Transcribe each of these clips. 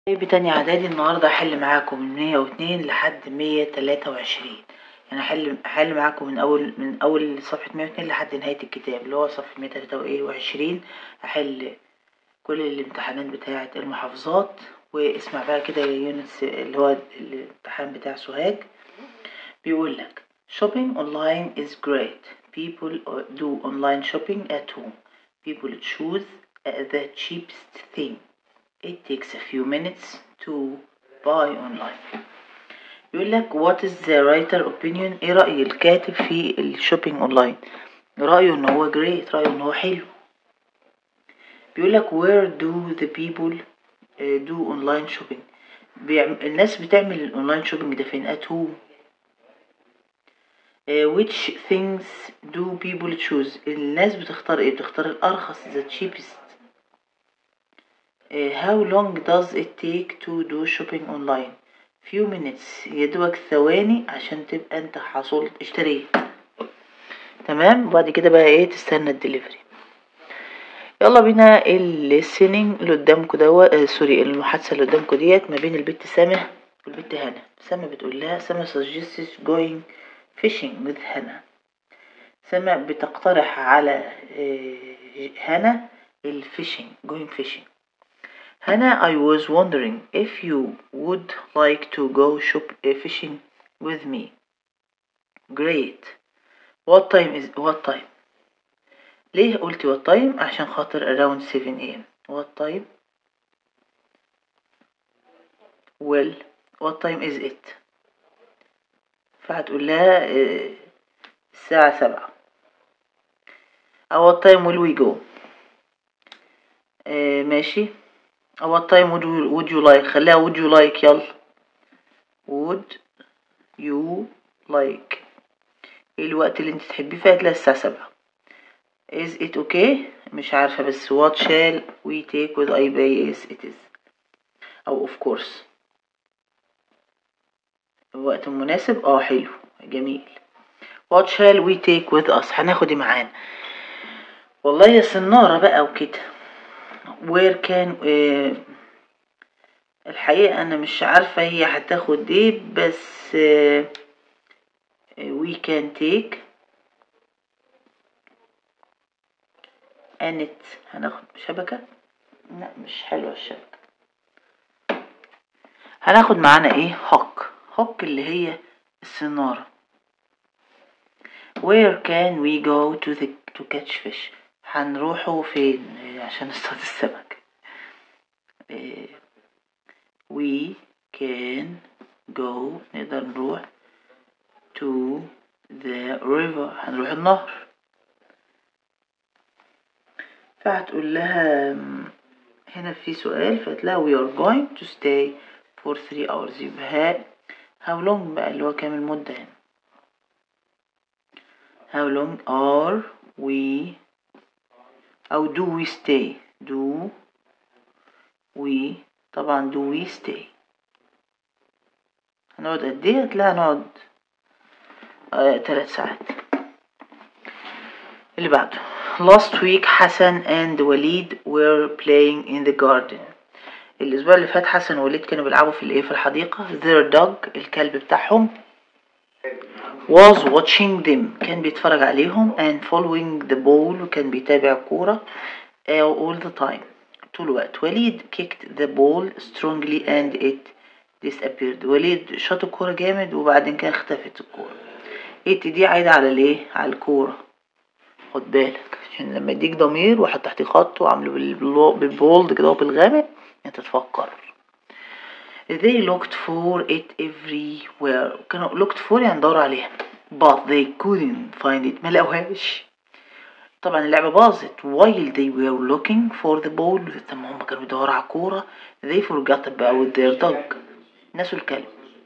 طيب تانية اعدادي النهاردة هحل معاكم من مية واتنين لحد مية تلاتة وعشرين يعني هحل هحل معاكم من اول من اول صفحة مية واتنين لحد نهاية الكتاب اللي هو صفحة مية تلاتة وعشرين هحل كل الامتحانات بتاعة المحافظات واسمع بقى كده يا يونس اللي هو الامتحان بتاع سوهاج بيقول لك shopping online is great people do online shopping at home people choose the cheapest thing it takes a few minutes to buy online يقول لك what is the writer opinion ايه رأي الكاتب في الشوبينج اونلاين رأيه ان هو great رأيه ان هو حلو بيقول لك where do the people uh, do online shopping بيعم... الناس بتعمل الاونلاين شوبينج ده فين at home uh, which things do people choose الناس بتختار ايه بتختار الارخص the cheapest uh, how long does it take to do shopping online few minutes يدوك ثواني عشان تبقى انت حصلت اشتريت تمام وبعد كده بقى ايه تستنى الدليفري يلا بينا الليسننج اللي قدامكم دوت آه سوري المحادثة اللي قدامكم ديت ما بين البت سامة والبت هنا سامة بتقول لها سامة suggests going fishing with هنا سامة بتقترح على آه هنا الفيشنج going fishing هنا I was wondering if you would like to go shop uh, fishing with me great what time is what time ليه قلت what time عشان خاطر around 7 am what time well what time is it فهتقول لها uh, الساعة سبعة what time will we go uh, ماشي what time would you, would you like خليها would you like يلا would you like ايه الوقت اللي انت تحبيه فهتلاقي الساعة سبعة is it okay مش عارفة بس what shall we take with I pay is it is أو of course الوقت المناسب اه حلو جميل what shall we take with us هناخد ايه معانا والله يا سنارة بقى وكده where can uh, الحقيقة أنا مش عارفة هي هتاخد ايه بس uh, we can take انت هناخد شبكة لا مش حلوة الشبكة هناخد معانا ايه هوك هوك اللي هي السنارة where can we go to the to catch fish هنروحوا فين عشان نصطاد السمك we can go نقدر نروح to the river هنروح النهر فهتقول لها هنا في سؤال فقلت لها we are going to stay for three hours يبقى how long بقى اللي هو كام المدة هنا how long are we أو do we stay do we طبعا do we stay هنقعد قد ايه هتلاقي هنقعد آه تلات ساعات اللي بعده last week حسن and وليد were playing in the garden الأسبوع اللي فات حسن ووليد كانوا بيلعبوا في الإيه في الحديقة their dog الكلب بتاعهم was watching them كان بيتفرج عليهم and following the ball وكان بيتابع الكورة all the time طول الوقت وليد kicked the ball strongly and it disappeared وليد شاط الكورة جامد وبعدين كده اختفت الكورة it دي عايدة على الايه على الكورة خد بالك عشان لما يديك ضمير وحط تحتيه خط وعامله بالبولد كده وبالغامق انت تفكر they looked for it everywhere كانوا looked for يعني دوروا عليها but they couldn't find it ما لقوهاش طبعا اللعبة باظت while they were looking for the ball لما هم كانوا بيدوروا على الكورة they forgot about their dog نسوا الكلب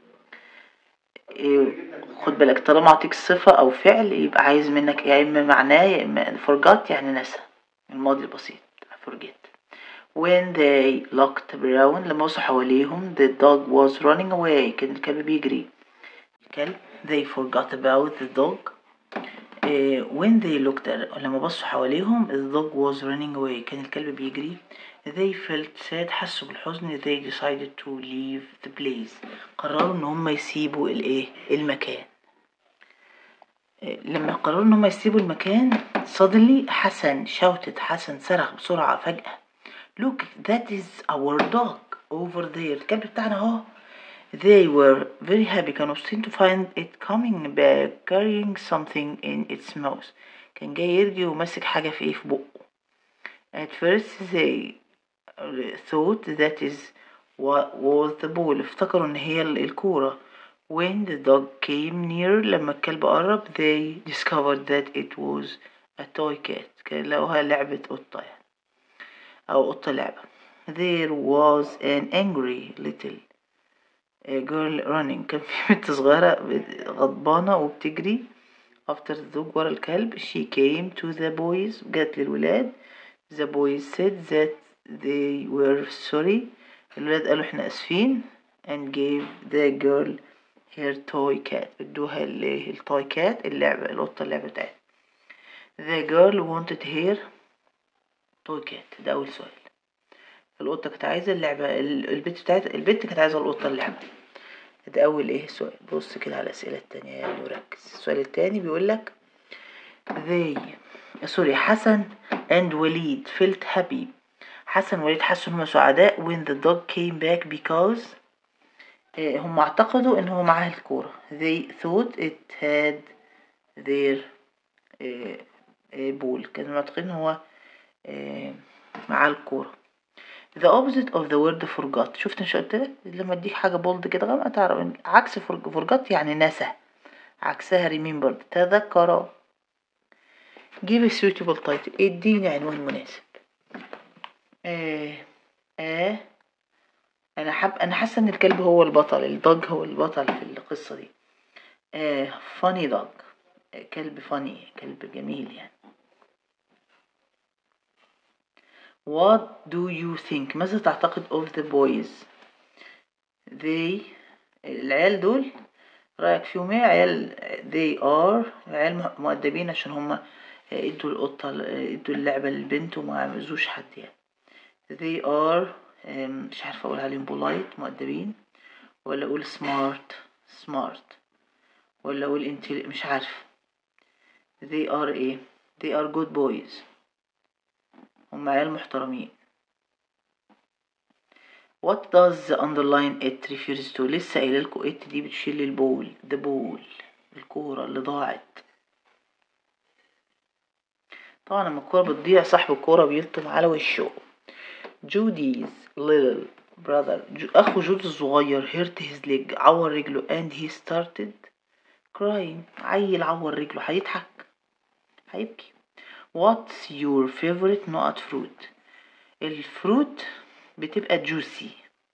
إيه خد بالك طالما اعطيك صفة او فعل يبقى عايز منك يا اما معناه يا اما forgot يعني نسى الماضي البسيط forget when they looked around لما بصوا حواليهم the dog was running away كان الكلب بيجري الكلب they forgot about the dog uh, when they looked at لما بصوا حواليهم the dog was running away كان الكلب بيجري they felt sad حسوا بالحزن they decided to leave the place قرروا ان هم يسيبوا الايه المكان إيه، لما قرروا ان هم يسيبوا المكان suddenly حسن shouted حسن صرخ بسرعة فجأة look that is our dog over there الكلب بتاعنا اهو they were very happy كانوا مبسوطين to find it coming back carrying something in its mouth كان جاي يرجي وماسك حاجة في ايه في بقه at first they thought that is what was the ball افتكروا ان هي ال- الكورة when the dog came near لما الكلب قرب they discovered that it was a toy cat كان لقوها لعبة قطة يعني أو قطة لعبة there was an angry little girl running كان في بنت صغيرة غضبانة وبتجري after the dog ورا الكلب she came to the boys جات للولاد the boys said that they were sorry الولاد قالوا احنا اسفين and gave the girl her toy cat ادوها ال- التوي كات اللعبة القطة اللعبة بتاعتها the girl wanted her toy cat ده أول سؤال القطة كانت عايزة اللعبة ال- البت بتاعت البت كانت عايزة القطة اللعبة ده أول إيه سؤال بص كده على الأسئلة التانية يعني وركز السؤال التاني بيقولك they سوري حسن and وليد felt happy حسن ووليد حسوا إن هما سعداء when the dog came back because آه، هم اعتقدوا إن هو معاه الكورة they thought it had their آه، آه، ball كانوا معتقدين إن هو آه، معاه الكورة the opposite of the word forgot شفت مش قلت لك لما اديك حاجة بولد كده غامقة تعرف إن عكس forg- forgot يعني نسى عكسها remembered تذكر give a suitable title اديني عنوان مناسب آه آه انا حب انا حاسه ان الكلب هو البطل الدوج هو البطل في القصه دي آه funny dog آه كلب funny كلب جميل يعني What do you think ماذا تعتقد of the boys they العيال دول رأيك فيهم ايه عيال they are عيال مؤدبين عشان هما ادوا القطة ادوا اللعبة للبنت وما عمزوش حد يعني they are آم، مش عارفة اقول عليهم polite مؤدبين ولا اقول smart smart ولا اقول intelligent مش عارفة they are ايه they are good boys هم عيال محترمين What does the underline it refers to لسه قايله لكم it دي بتشير للبول the ball الكورة اللي ضاعت طبعا لما الكورة بتضيع صاحب الكورة بيلطم على وشه جودي's little brother جو أخو جود الصغير hurt his leg عور رجله and he started crying عيل عور رجله هيضحك هيبكي What's your favorite نقط fruit الفروت بتبقى juicy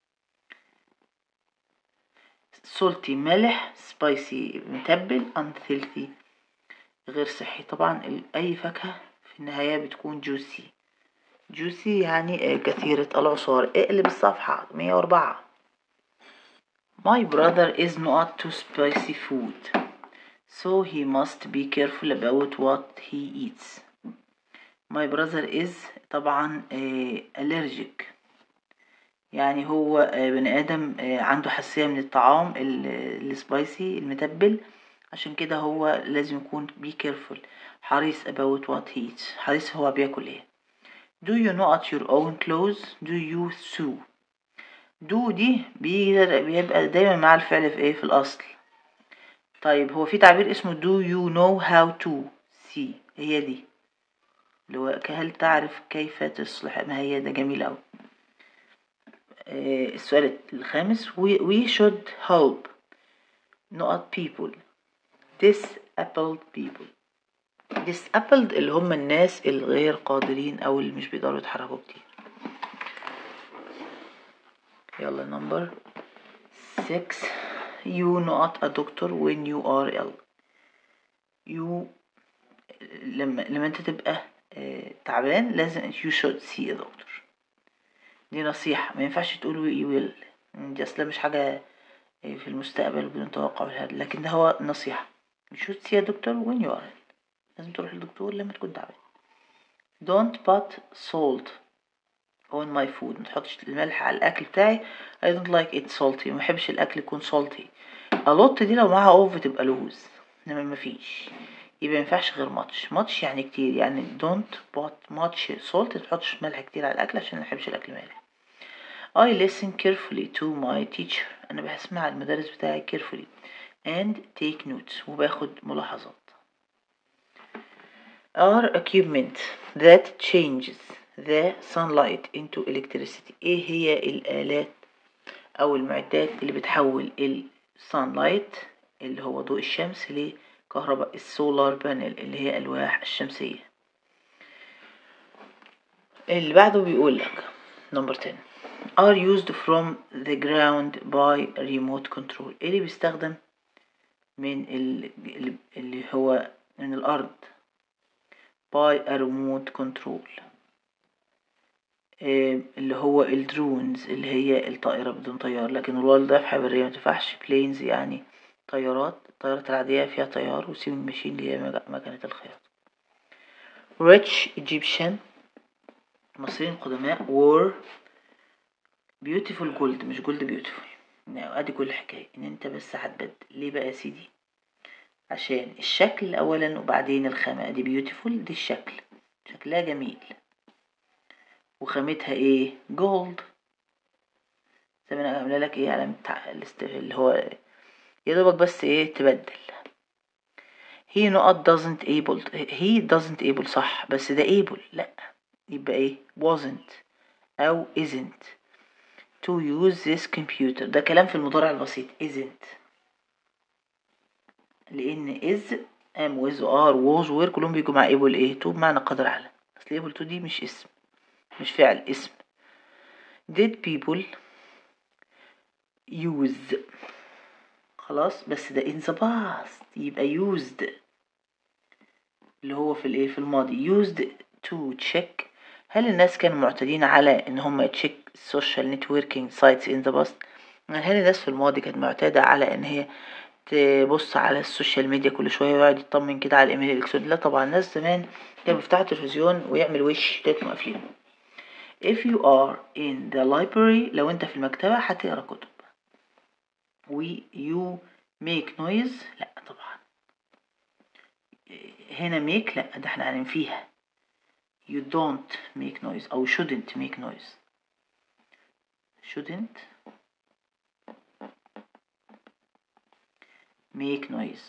salty مالح spicy متبل unhealthy غير صحي طبعا ال- أي فاكهة في النهاية بتكون juicy juicy يعني آه، كثيرة العصار اقلب الصفحة 104 My brother is not too spicy food so he must be careful about what he eats My brother is طبعا آه، allergic يعني هو آه، بني آدم آه، عنده حساسية من الطعام ال- السبايسي المتبل عشان كده هو لازم يكون be careful حريص about what he eats حريص هو بياكل ايه Do you know at your own clothes Do you sew Do دي بي- بيبقى دايما مع الفعل في ايه في الأصل طيب هو في تعبير اسمه Do you know how to see هي دي اللي هو هل تعرف كيف تصلح ما هي ده جميل أوي آه، السؤال الخامس we, we should help not people disabled people disabled اللي هم الناس الغير قادرين أو اللي مش بيقدروا يتحركوا كتير يلا number six you not a doctor when you are ill you لما لما انت تبقى آه، تعبان لازم you should see a doctor دي نصيحة ما ينفعش تقول you will دي أصلا مش حاجة آه، في المستقبل بدون توقع بالهذا لكن ده هو نصيحة you should see a doctor when you are ill لازم تروح للدكتور لما تكون تعبان don't put salt on my food ما تحطش الملح على الاكل بتاعي I don't like it salty ما بحبش الاكل يكون salty a lot دي لو معاها اوف تبقى لوز انما مفيش يبقى مينفعش غير ماتش ماتش يعني كتير يعني don't put much salt متحطش ملح كتير على الاكل عشان مبحبش الاكل مالح I listen carefully to my teacher انا بسمع المدرس بتاعي carefully and take notes وباخد ملاحظات are equipment that changes the sunlight into electricity ايه هي الآلات أو المعدات اللي بتحول ال sunlight اللي هو ضوء الشمس لكهرباء السولار بانل اللي هي ألواح الشمسية اللي بعده بيقول لك number 10 are used from the ground by remote control ايه اللي بيستخدم من ال- اللي- اللي هو من الأرض by a remote control آه، اللي هو الدرونز اللي هي الطائرة بدون طيار لكن الوالد ده في حبرية متنفعش بلينز يعني طيارات الطيارات العادية فيها طيار وسيمنج ماشين اللي هي مج- مكنة الخياطة rich Egyptian المصريين القدماء were beautiful gold مش gold beautiful ادي كل الحكاية ان انت بس هتبدل ليه بقى يا سيدي عشان الشكل اولا وبعدين الخامة دي بيوتيفول دي الشكل شكلها جميل وخامتها ايه جولد زي ما انا عامله لك ايه علامة تع- الاست- اللي هو يا دوبك بس ايه تبدل he not doesn't able he doesn't able صح بس ده able لا يبقى ايه wasn't او isn't to use this computer ده كلام في المضارع البسيط isn't لان is am with are was were كلهم بيجوا مع able ايه to بمعنى قدر على اصل able to دي مش اسم مش فعل اسم did people use خلاص بس ده in the past يبقى used اللي هو في الايه في الماضي used to check هل الناس كانوا معتادين على ان هم تشيك السوشيال نتوركينج سايتس ان ذا باست هل الناس في الماضي كانت معتادة على ان هي تبص على السوشيال ميديا كل شوية ويقعد يطمن كده على الايميل الالكتروني لا طبعا الناس زمان كانوا بيفتحوا التلفزيون ويعمل وش تلاقيهم قافلينه if you are in the library لو انت في المكتبة هتقرا كتب و you make noise لا طبعا هنا make لا ده احنا هننفيها you don't make noise أو shouldn't make noise shouldn't make noise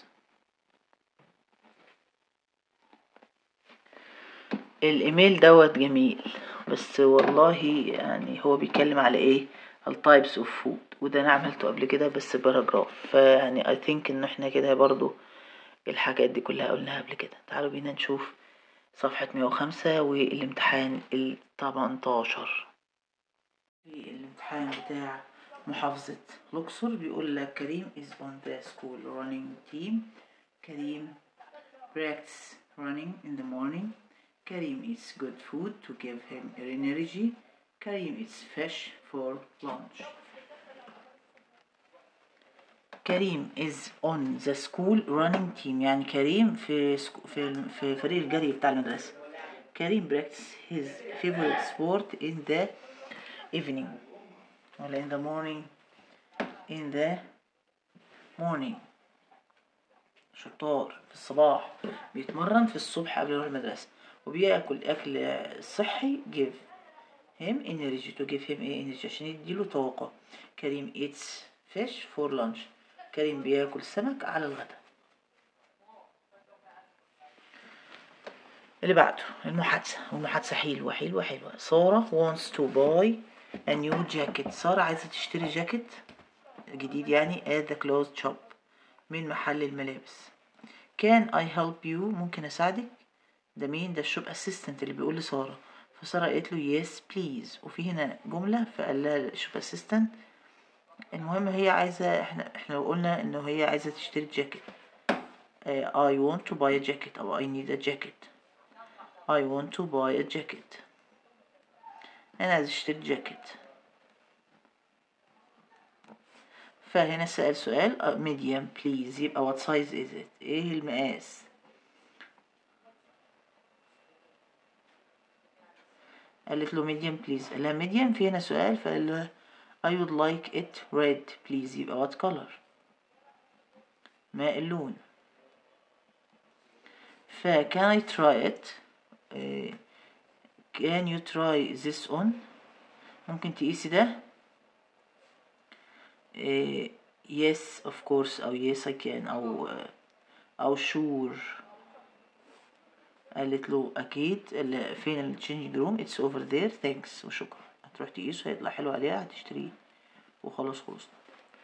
الايميل دوت جميل بس والله يعني هو بيتكلم على ايه التايبس اوف فود وده انا عملته قبل كده بس باراجراف فيعني اي ثينك ان احنا كده برضو الحاجات دي كلها قلناها قبل كده تعالوا بينا نشوف صفحة 105 والامتحان ال 18 الامتحان بتاع محافظة الأقصر بيقول لك كريم is on the school running team كريم practice running in the morning كريم eats good food to give him energy كريم eats fish for lunch كريم is on the school running team يعني كريم في سكو في في فريق الجري بتاع المدرسة كريم practice his favorite sport in the evening ولا in the morning in the morning شطار في الصباح بيتمرن في الصبح قبل يروح المدرسة وبياكل أكل صحي give him energy to give him ايه energy عشان يديله طاقة كريم eats fish for lunch كريم بياكل سمك على الغداء اللي بعده المحادثة والمحادثة حلوة حلوة حلوة سارة wants to buy a new jacket سارة عايزة تشتري جاكيت جديد يعني at the clothes shop من محل الملابس can I help you ممكن أساعدك ده مين ده الشوب اسيستنت اللي بيقول لسارة فسارة قالت له yes please وفي هنا جملة فقال لها الشوب اسيستنت المهم هي عايزة احنا احنا لو قلنا انه هي عايزة تشتري جاكيت uh, I want to buy a jacket أو I need a jacket I want to buy a jacket أنا عايز أشتري جاكيت فهنا سأل سؤال uh, medium please يبقى what size is it ايه المقاس قالت له medium please قال لها medium في هنا سؤال فقال له I would like it red please يبقى what color ما اللون ف can I try it آه، can you try this on ممكن تقيسي ده آه، yes of course أو yes I can أو آه، أو sure قالت له أكيد ال- فين ال changing room it's over there thanks وشكرا هتروح تقيسه هيطلع حلو عليها هتشتريه وخلاص خلصنا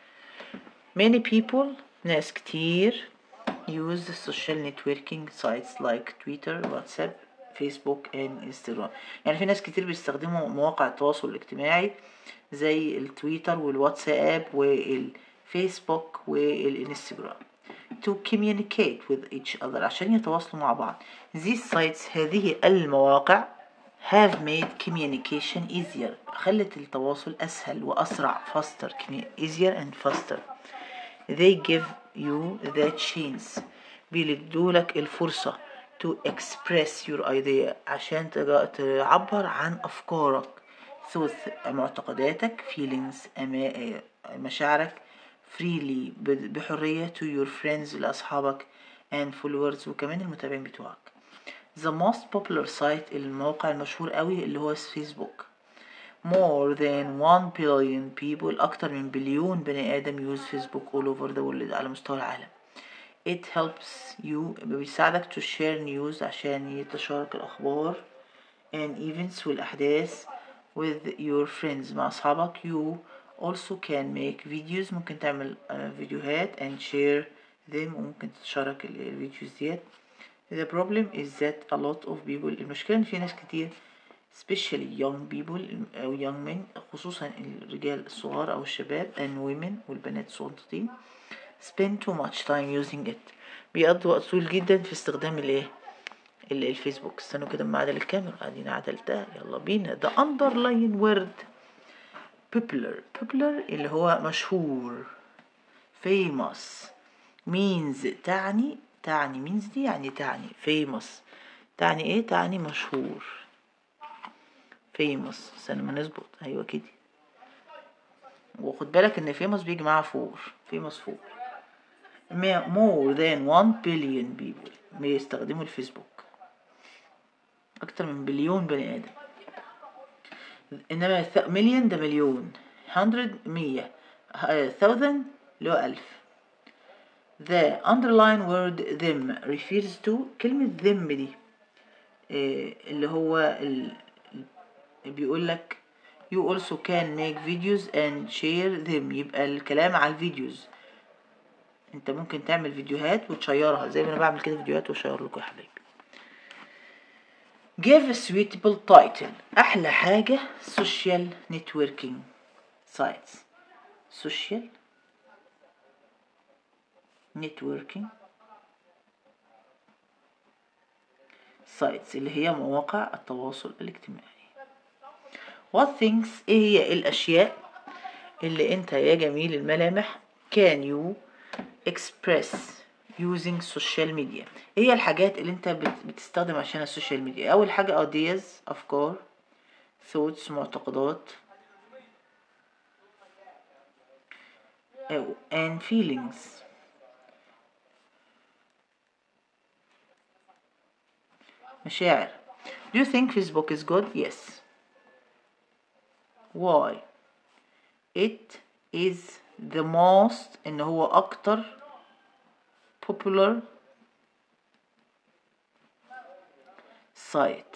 many people ناس كتير use the social networking sites like Twitter, WhatsApp, Facebook and Instagram يعني في ناس كتير بيستخدموا مواقع التواصل الاجتماعي زي التويتر والواتساب والفيسبوك والانستجرام to communicate with each other عشان يتواصلوا مع بعض these sites هذه المواقع have made communication easier خلت التواصل أسهل وأسرع faster commu- easier and faster they give you the chance بيدولك الفرصة to express your idea عشان تجا- تعبر عن أفكارك thoughts معتقداتك feelings أما- مشاعرك freely ب- بحرية to your friends لأصحابك and followers وكمان المتابعين بتوعك the most popular site الموقع المشهور قوي اللي هو فيسبوك more than 1 billion people أكتر من بليون بني آدم use فيسبوك all over the world على مستوى العالم it helps you بيساعدك to share news عشان يتشارك الأخبار and events والأحداث with your friends مع أصحابك you also can make videos ممكن تعمل آه، فيديوهات and share them وممكن تشارك ال- الفيديوز ديت The problem is that a lot of people المشكلة إن في ناس كتير especially young people أو young men خصوصا الرجال الصغار أو الشباب and women والبنات الصغنطين spend too much time using it بيقضوا وقت طويل جدا في استخدام الايه ال- الفيسبوك استنوا كده اما اعدل الكاميرا قاعدين عدلتها يلا بينا the underline word popular popular اللي هو مشهور famous means تعني تعني means دي يعني تعني famous تعني ايه تعني مشهور famous استنى ما نظبط ايوه كده وخد بالك ان famous بيجي معاها فور famous فور ما- more than 1 billion people بيستخدموا الفيسبوك أكتر من بليون بني آدم إنما مليون ده مليون 100 مية آه، thousand اللي هو ألف The underline word them refers to كلمة them دي آه، اللي هو ال... ال- بيقول لك you also can make videos and share them يبقى الكلام على الفيديوز انت ممكن تعمل فيديوهات وتشيرها زي ما انا بعمل كده فيديوهات واشير لكم يا حبايبي give a suitable title احلى حاجة social networking sites social networking sites اللي هي مواقع التواصل الاجتماعي what things ايه هي الاشياء اللي انت يا جميل الملامح can you express using social media ايه هي الحاجات اللي انت بت- بتستخدم عشان السوشيال ميديا اول حاجة ideas افكار thoughts معتقدات أو- and feelings مشاعر do you think Facebook is good yes why it is the most ان هو اكتر popular site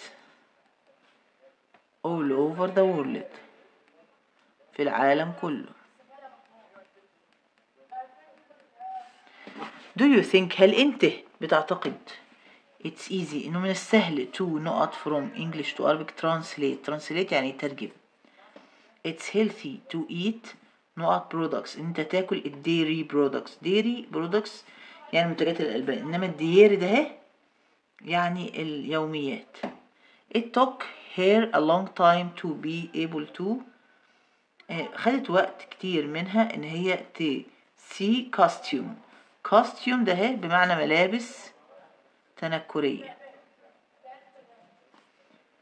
all over the world في العالم كله do you think هل انت بتعتقد it's easy انه من السهل to نقط from English to Arabic translate translate يعني ترجم it's healthy to eat نقط products انت تاكل الديري products ديري products يعني منتجات الألبان انما الدياري ده اهي يعني اليوميات it took her a long time to be able to آه، خدت وقت كتير منها ان هي ت see costume costume ده اهي بمعنى ملابس تنكرية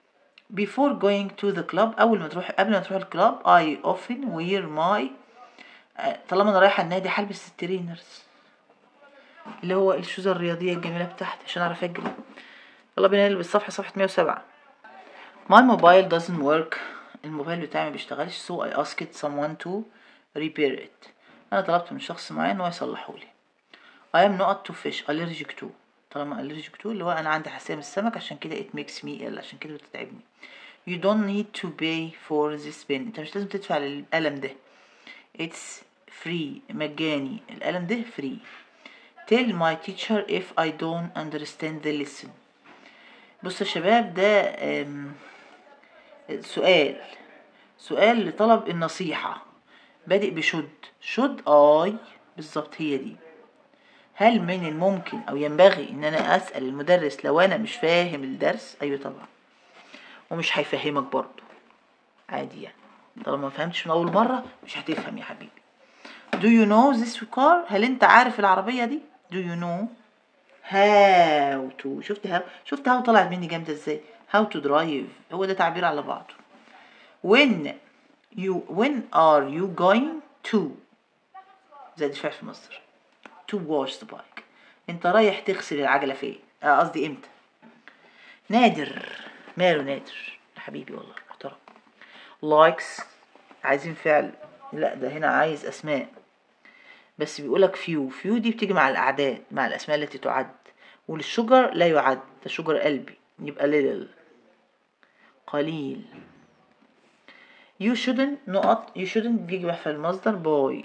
before going to the club اول ما تروح قبل ما تروح الكلاب I often wear my آه، طالما انا رايحه النادي هلبس الترينرز اللي هو الشوز الرياضيه الجميله بتاعتي عشان اعرف اجري يلا بينا نلبس صفحه صفحه 107 My mobile doesn't work الموبايل بتاعي ما بيشتغلش so I asked someone to repair it انا طلبت من شخص معين ان هو يصلحه لي I am not to fish allergic to طالما allergic to اللي هو انا عندي حساسيه من السمك عشان كده it makes me ill عشان كده بتتعبني you don't need to pay for this pen انت مش لازم تدفع للقلم ده it's free مجاني القلم ده free tell my teacher if I don't understand the lesson بص يا شباب ده أم، سؤال سؤال لطلب النصيحة بادئ بشد شد اي بالظبط هي دي هل من الممكن او ينبغي ان انا اسأل المدرس لو انا مش فاهم الدرس ايوه طبعا ومش هيفهمك برضه عادي يعني طالما ما فهمتش من اول مرة مش هتفهم يا حبيبي Do you know this car هل انت عارف العربية دي Do you know how to شفت how شفت how طلعت مني جامدة ازاي how to drive هو ده تعبير على بعضه when you when are you going to زي الفعل في مصر to wash the bike انت رايح تغسل العجلة فين آه، قصدي امتى نادر ماله نادر يا حبيبي والله محترم likes عايزين فعل لا ده هنا عايز اسماء بس بيقولك فيو فيو دي بتيجي مع الاعداد مع الاسماء التي تعد والشجر لا يعد ده شجر قلبي يبقى little قليل you shouldn't نقط you shouldn't بيجي مع فعل المصدر boy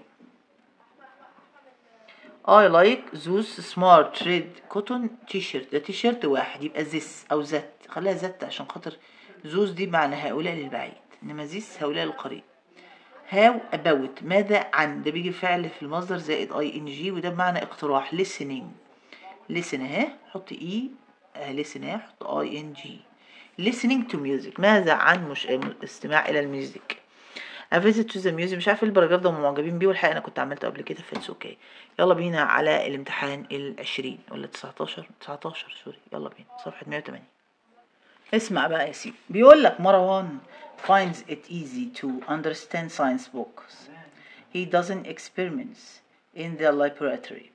I like those smart red cotton t-shirt ده t-shirt واحد يبقى this أو ذات خليها ذات عشان خاطر those دي معنى هؤلاء للبعيد إنما this هؤلاء للقريب how about ماذا عن ده بيجي فعل في المصدر زائد اي ان جي وده بمعنى اقتراح listening listen اهي حط اي اه listen اهي حط اي ان جي listening to music ماذا عن مش استماع الى الميوزك A visit to the museum مش عارف ايه البراجراف ده هم معجبين بيه والحقيقة انا كنت عملته قبل كده فاتس اوكي يلا بينا على الامتحان العشرين ولا 19 19 سوري يلا بينا صفحة 180 اسمع بقى يا سيدي بيقول لك مروان finds it easy to understand science books he doesn't experiments in the laboratory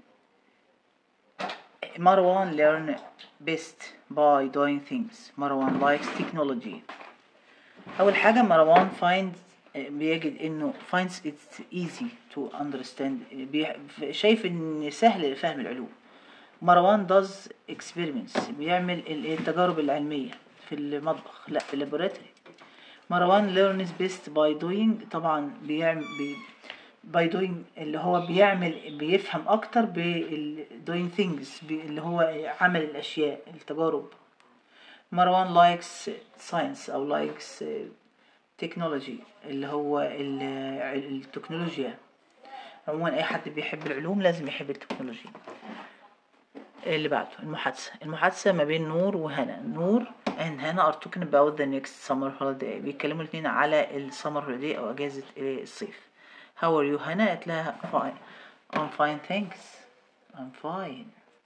مروان learn best by doing things مروان likes technology أول حاجة مروان finds بيجد إنه finds it easy to understand بي- شايف إن سهل فهم العلوم مروان does experiments بيعمل ال- التجارب العلمية في المطبخ لا في اللابوراتوري مروان learns best by doing طبعا بيعمل بي by doing اللي هو بيعمل بيفهم اكتر بال doing things بي- اللي هو عمل الاشياء التجارب مروان likes science او likes technology اللي هو ال- التكنولوجيا عموما اي حد بيحب العلوم لازم يحب التكنولوجيا اللي بعده المحادثة المحادثة ما بين نور وهنا نور and هنا are talking about the next summer holiday بيتكلموا الاثنين على السمر holiday أو أجازة الصيف how are you هنا قالت لها fine I'm fine thanks I'm fine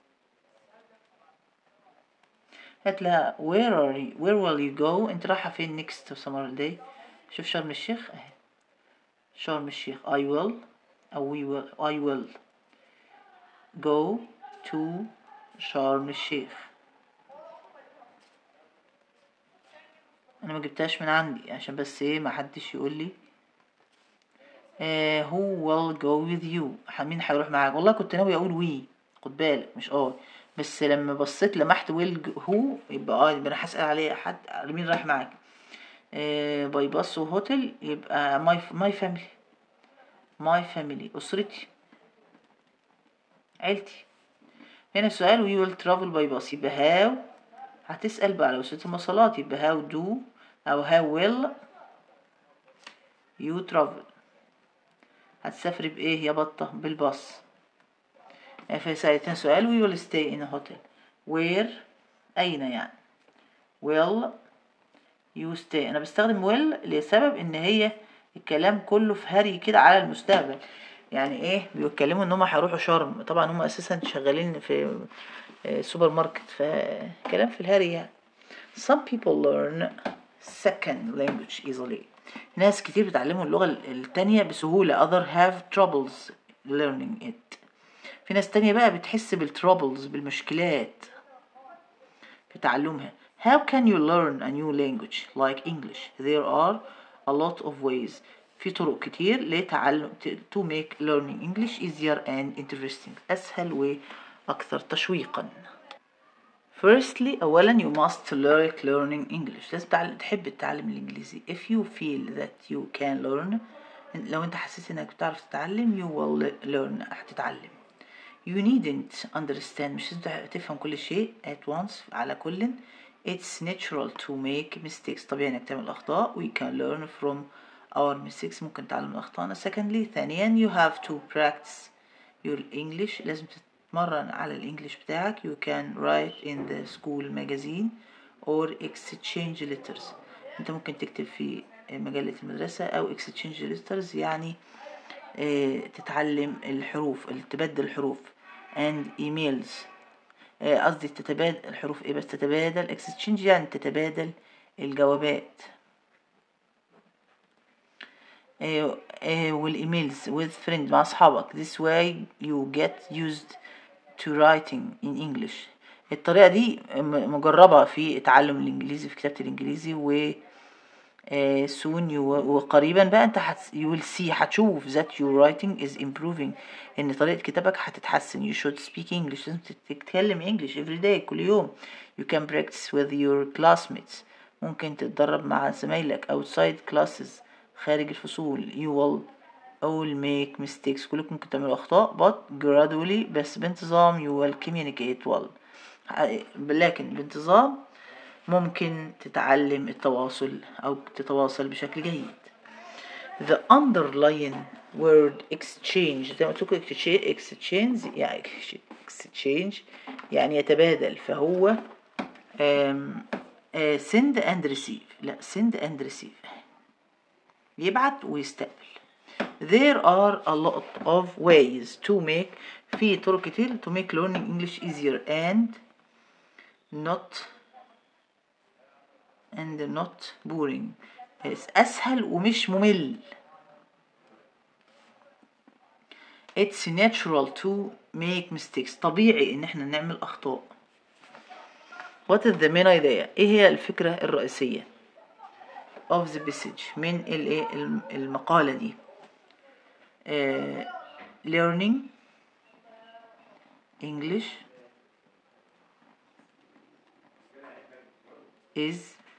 قالت لها where are you where will you go انت رايحة فين next summer holiday شوف شرم الشيخ اهي شرم الشيخ I will أو we will I will go to شرم الشيخ انا ما جبتهاش من عندي عشان بس ايه ما حدش يقول لي آه who will go with you مين هيروح معاك والله كنت ناوي اقول وي خد بالك مش اه بس لما بصيت لمحت ويل هو يبقى اه يبقى انا هسأل عليه حد مين رايح معاك آه باي باص وهوتل يبقى ماي ماي فاميلي ماي فاميلي اسرتي عيلتي هنا السؤال we will travel by bus يبقى how هتسأل بقى على وسيلة المواصلات يبقى how do أو how will you travel هتسافري بإيه يا بطة بالباص يعني في سألتين سؤال we will stay in a hotel where أين يعني will you stay أنا بستخدم will لسبب إن هي الكلام كله في هري كده على المستقبل يعني ايه بيتكلموا ان هم هيروحوا شرم طبعا هم اساسا شغالين في سوبر ماركت فكلام في الهري يعني some people learn second language easily ناس كتير بيتعلموا اللغة التانية بسهولة other have troubles learning it في ناس تانية بقى بتحس بالتروبلز بالمشكلات في تعلمها How can you learn a new language like English? There are a lot of ways في طرق كتير لتعلم to make learning English easier and interesting أسهل وأكثر تشويقا Firstly أولا you must like learning English لازم تعلم تحب تتعلم الإنجليزي If you feel that you can learn لو أنت حسيت إنك بتعرف تتعلم you will learn هتتعلم You needn't understand مش لازم تفهم كل شيء at once على كل It's natural to make mistakes طبيعي إنك تعمل أخطاء We can learn from our mistakes ممكن تعلم من أخطائنا Secondly ثانيا you have to practice your English لازم تتمرن على الإنجليش بتاعك You can write in the school magazine or exchange letters أنت ممكن تكتب في مجلة المدرسة أو exchange letters يعني اه تتعلم الحروف تبدل الحروف and emails قصدي تتبادل الحروف ايه بس تتبادل exchange يعني تتبادل الجوابات اه اه والايميلز with friends مع اصحابك this way you get used to writing in English الطريقة دي مجربة في تعلم الانجليزي في كتابة الانجليزي و soon you وقريبا بقى انت هت you will see هتشوف that your writing is improving ان طريقة كتابك هتتحسن you should speak English لازم تتكلم English every day كل يوم you can practice with your classmates ممكن تتدرب مع زمايلك outside classes خارج الفصول you will all make mistakes كلكم ممكن تعملوا أخطاء but gradually بس بانتظام you will communicate well لكن بانتظام ممكن تتعلم التواصل أو تتواصل بشكل جيد the underlying word exchange زي ما قلت لكم exchange يعني exchange يعني يتبادل فهو um, uh, send and receive لا send and receive يبعت ويستقبل there are a lot of ways to make في طرق كتير to make learning English easier and not and not boring أسهل ومش ممل It's natural to make mistakes طبيعي إن احنا نعمل أخطاء What is the main idea؟ إيه هي الفكرة الرئيسية of the message من الإيه المقالة دي uh, learning English is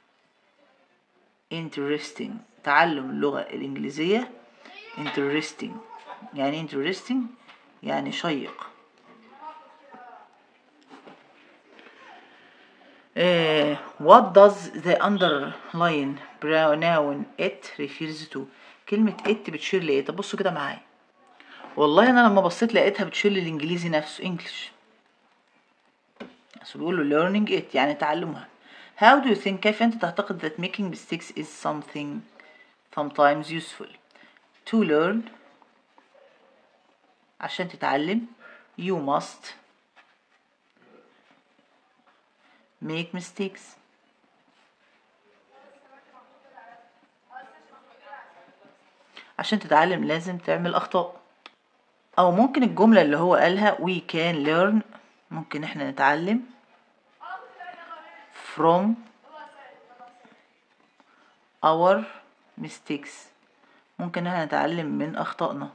interesting تعلم اللغة الإنجليزية interesting يعني interesting يعني شيق uh, what does the underline pronoun it refers to كلمة it بتشير لإيه طب بصوا كده معايا والله أنا لما بصيت لقيتها بتشير للإنجليزي نفسه English بس بيقولوا learning it يعني تعلمها How do you think كيف أنت تعتقد that making mistakes is something sometimes useful to learn عشان تتعلم you must make mistakes عشان تتعلم لازم تعمل أخطاء أو ممكن الجملة اللي هو قالها we can learn ممكن احنا نتعلم from our mistakes ممكن احنا نتعلم من أخطائنا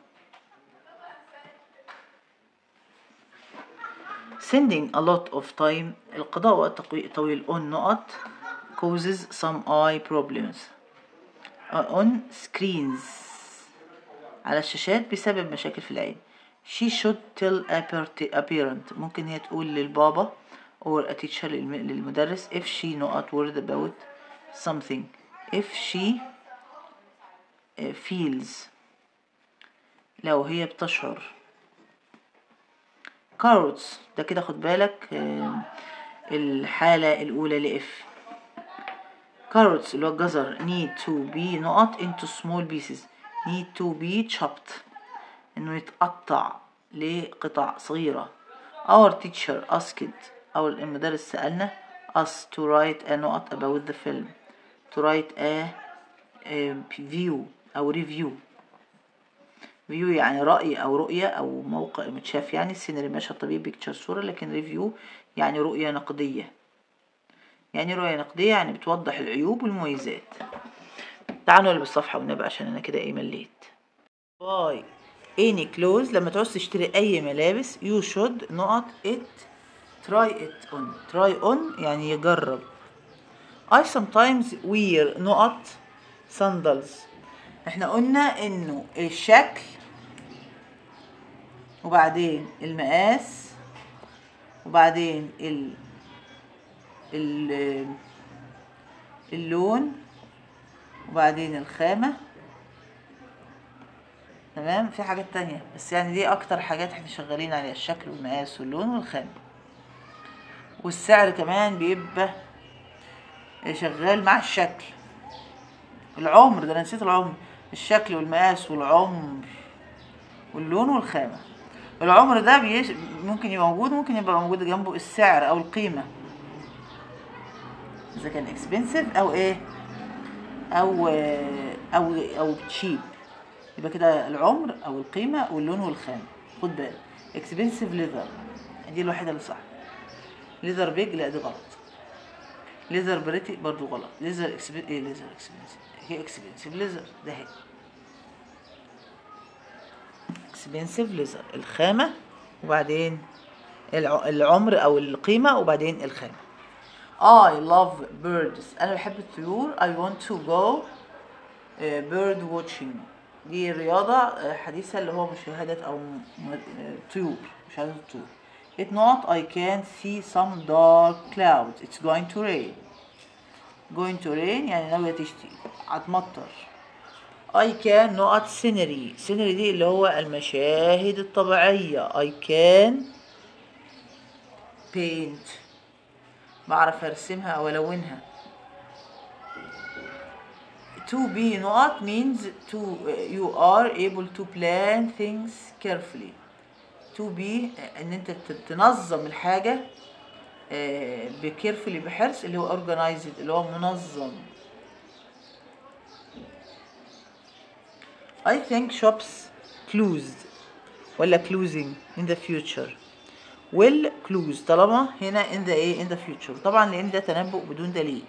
sending a lot of time القضاء وقت طويل on نقط causes some eye problems on screens على الشاشات بسبب مشاكل في العين she should tell a parent ممكن هي تقول للبابا or a teacher للمدرس if she not worried about something if she feels لو هي بتشعر carrots ده كده خد بالك الحالة الأولى لإف carrots اللي هو الجزر need to be نقط into small pieces need to be chopped إنه يتقطع لقطع صغيرة our teacher asked أو المدرس سألنا us to write a note about the film to write a, a view أو review فيو يعني رأي أو رؤية أو موقع متشاف يعني السيناريو ماشي الطبيعي بيكتشر صورة لكن ريفيو يعني رؤية نقدية يعني رؤية نقدية يعني بتوضح العيوب والمميزات تعالوا نقلب الصفحة والنبي عشان أنا كده إيه مليت باي any clothes لما تعوز تشتري أي ملابس you should نقط it try it on try on يعني يجرب I sometimes wear نقط sandals احنا قلنا انه الشكل وبعدين المقاس وبعدين ال ال اللون وبعدين الخامة تمام في حاجات تانية بس يعني دي اكتر حاجات احنا شغالين عليها الشكل والمقاس واللون والخامة والسعر كمان بيبقى شغال مع الشكل العمر ده انا نسيت العمر الشكل والمقاس والعمر واللون والخامة العمر ده بيش ممكن يبقى موجود ممكن يبقى موجود جنبه السعر او القيمة اذا كان اكسبنسيف او ايه او او او تشيب يبقى كده العمر او القيمة واللون والخامة خد بالك اكسبنسيف ليذر دي الوحيدة اللي صح ليذر بيج لا دي غلط ليزر بريتي برضو غلط ليزر اكسبن ايه ليزر اكسبنسيف هي اكسبنسيف ليزر ده هي اكسبنسيف ليزر الخامة وبعدين الع- العمر او القيمة وبعدين الخامة I love birds انا بحب الطيور I want to go uh, bird watching دي رياضة آه، حديثة اللي هو مشاهدة او م- آه، طيور مشاهدة الطيور If not I can see some dark clouds it's going to rain going to rain يعني ناوية تشتي هتمطر I can نقط scenery scenery دي اللي هو المشاهد الطبيعية I can paint بعرف ارسمها او الونها to be نقط means to you are able to plan things carefully to be ان انت ت- تنظم الحاجة آه، بكيرفلي بحرص اللي هو organized اللي هو منظم I think shops closed ولا closing in the future will close طالما هنا in the ايه in the future طبعا لان ده تنبؤ بدون دليل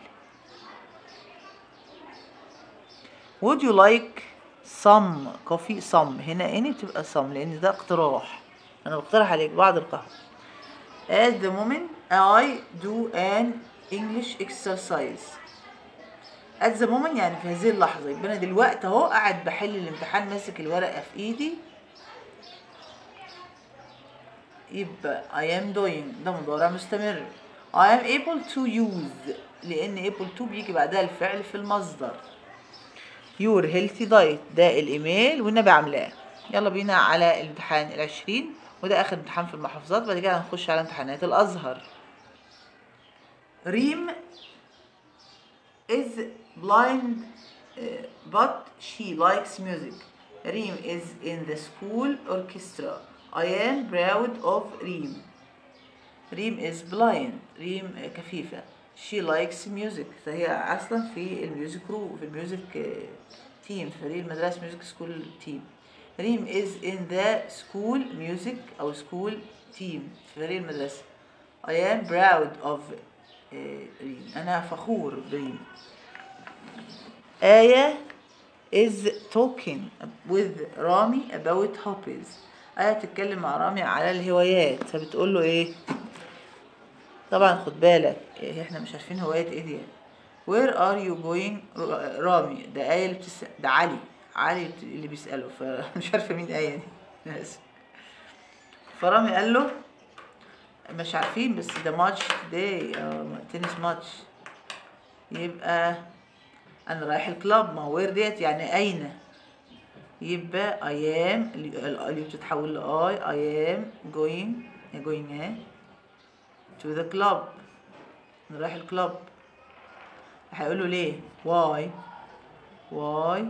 would you like some coffee some هنا اني بتبقى some لان ده اقتراح انا بقترح عليك بعض القهوة at the moment I do an English exercise at the moment يعني في هذه اللحظة يبقى أنا دلوقتي أهو قاعد بحل الامتحان ماسك الورقة في إيدي يبقى I am doing ده مضارع مستمر I am able to use لأن able to بيجي بعدها الفعل في المصدر your healthy diet ده الإيميل والنبي عاملاه يلا بينا على الامتحان العشرين وده آخر امتحان في المحافظات بعد كده هنخش على امتحانات الأزهر ريم is blind uh, but she likes music. Reem is in the school orchestra. I am proud of Reem. Reem is blind. Reem uh, كفيفة. She likes music. فهي أصلا في الميوزك رو في الميوزك تيم فريق المدرسة ميوزك سكول تيم. ريم is in the school music أو school team في فريق المدرسة. I am proud of uh, ريم. أنا فخور بريم. آية is talking with رامي about hobbies آية بتتكلم مع رامي على الهوايات فبتقول له ايه طبعا خد بالك إيه احنا مش عارفين هوايات ايه دي where are you going ر- رامي ده آية اللي بتس... ده علي علي بت- اللي بيسأله فمش عارفة مين آية دي أنا آسف. فرامي قال له مش عارفين بس ده ماتش today اه تنس ماتش يبقى انا رايح الكلاب ما هو وير ديت يعني اين يبقى I am اللي اللي بتتحول ل I I am going going ايه to the club انا رايح الكلاب هيقول له ليه why why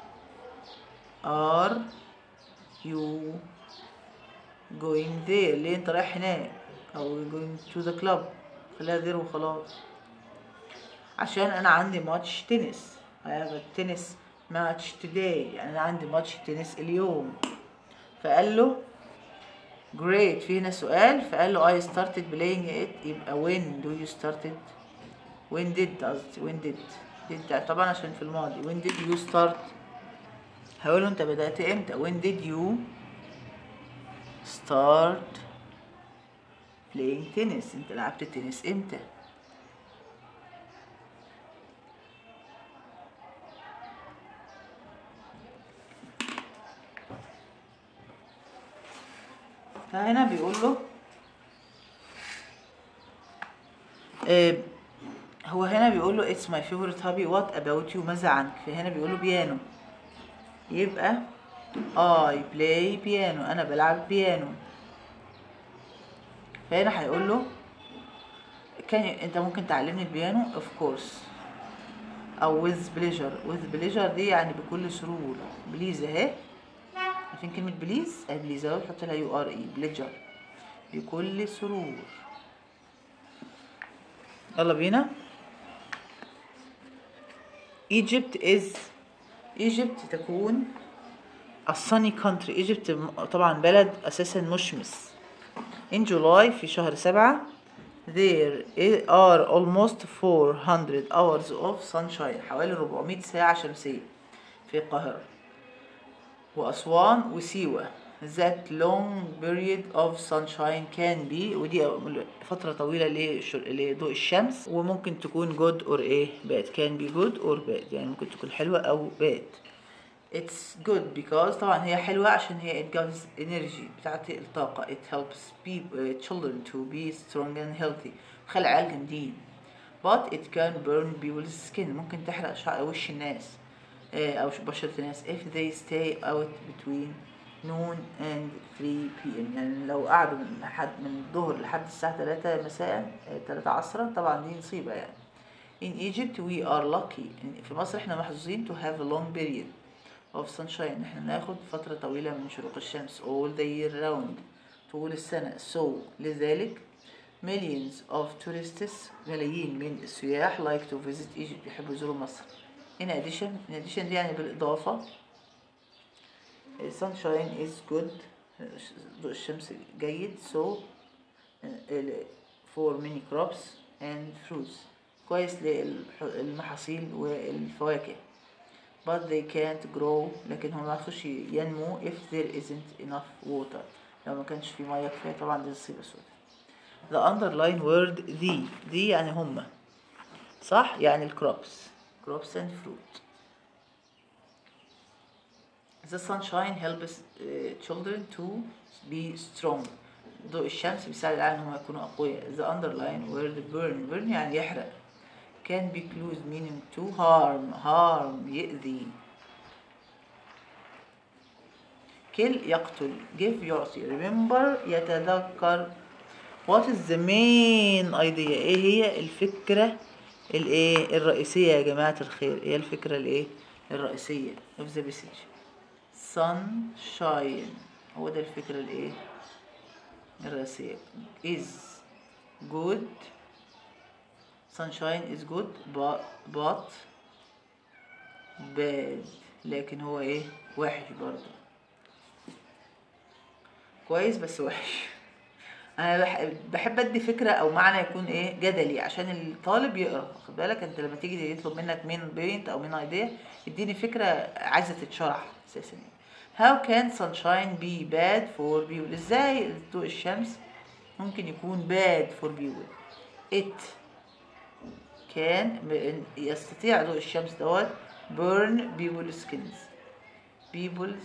are you going there ليه انت رايح هناك او going to the club خليها there وخلاص عشان انا عندي ماتش تنس I have a tennis match today يعني انا عندي ماتش تنس اليوم فقال له great في هنا سؤال فقال له I started playing it يبقى when do you started when did قصدي when did did طبعا عشان في الماضي when did you start هقول له انت بدأت امتى when did you start playing tennis انت لعبت التنس امتى فهنا بيقول له آه، هو هنا بيقول له it's my favorite hobby what about you ماذا عنك فهنا بيقول له بيانو يبقى I play piano أنا بلعب بيانو فهنا هيقول له كان أنت ممكن تعلمني البيانو of course أو with pleasure with pleasure دي يعني بكل سرور بليز أهي عارفين كلمة بليز أهي بليز أهو تحط لها يو ار اي بليجر بكل سرور يلا بينا Egypt is Egypt تكون a sunny country Egypt م- طبعا بلد أساسا مشمس in July في شهر سبعة there i- are almost 400 hours of sunshine حوالي 400 ساعة شمسية في القاهرة وأسوان وسيوة that long period of sunshine can be ودي فترة طويلة للش- لضوء الشمس وممكن تكون good or ايه bad can be good or bad يعني ممكن تكون حلوة أو bad it's good because طبعا هي حلوة عشان هي it gives energy بتعطي الطاقة it helps people, uh, children to be strong and healthy تخلي العيال جامدين but it can burn people's skin ممكن تحرق شعر وش الناس آه، أو بشرة الناس if they stay out between noon and 3 p.m. يعني لو قعدوا من لحد من الظهر لحد الساعة 3 مساء آه، 3 عصرا طبعا دي مصيبة يعني In Egypt we are lucky إن في مصر احنا محظوظين to have a long period of sunshine إن احنا ناخد فترة طويلة من شروق الشمس all the year round طول السنة so لذلك millions of tourists ملايين من السياح like to visit Egypt يحبوا يزوروا مصر in addition in addition دي يعني بالإضافة sunshine is good ضوء الشمس جيد so uh, for many crops and fruits كويس للمحاصيل والفواكه but they can't grow لكن هم معرفوش ينمو if there isn't enough water لو ما كانش في ميه كفايه طبعا دي مصيبه سوداء the underline word the دي يعني هما صح يعني الكروبس crops and fruit the sunshine helps uh, children to be strong ضوء الشمس بيساعد العيال ان هم يكونوا اقوياء the underline word burn burn يعني يحرق can be closed meaning to harm harm يأذي kill يقتل give يعطي remember يتذكر what is the main idea ايه هي الفكرة الايه الرئيسية يا جماعة الخير ايه الفكرة الايه الرئيسية of the message sunshine هو ده الفكرة الايه الرئيسية is good sunshine is good but, but bad لكن هو ايه وحش برضه كويس بس وحش انا بح- بحب ادي فكره او معنى يكون ايه جدلي عشان الطالب يقرا واخد بالك انت لما تيجي يطلب منك مين بوينت او مين ايديا اديني فكره عايزه تتشرح اساسا يعني. how can sunshine be bad for people ازاي ضوء الشمس ممكن يكون bad for people it كان ب- يستطيع ضوء الشمس دوت burn people's skins people's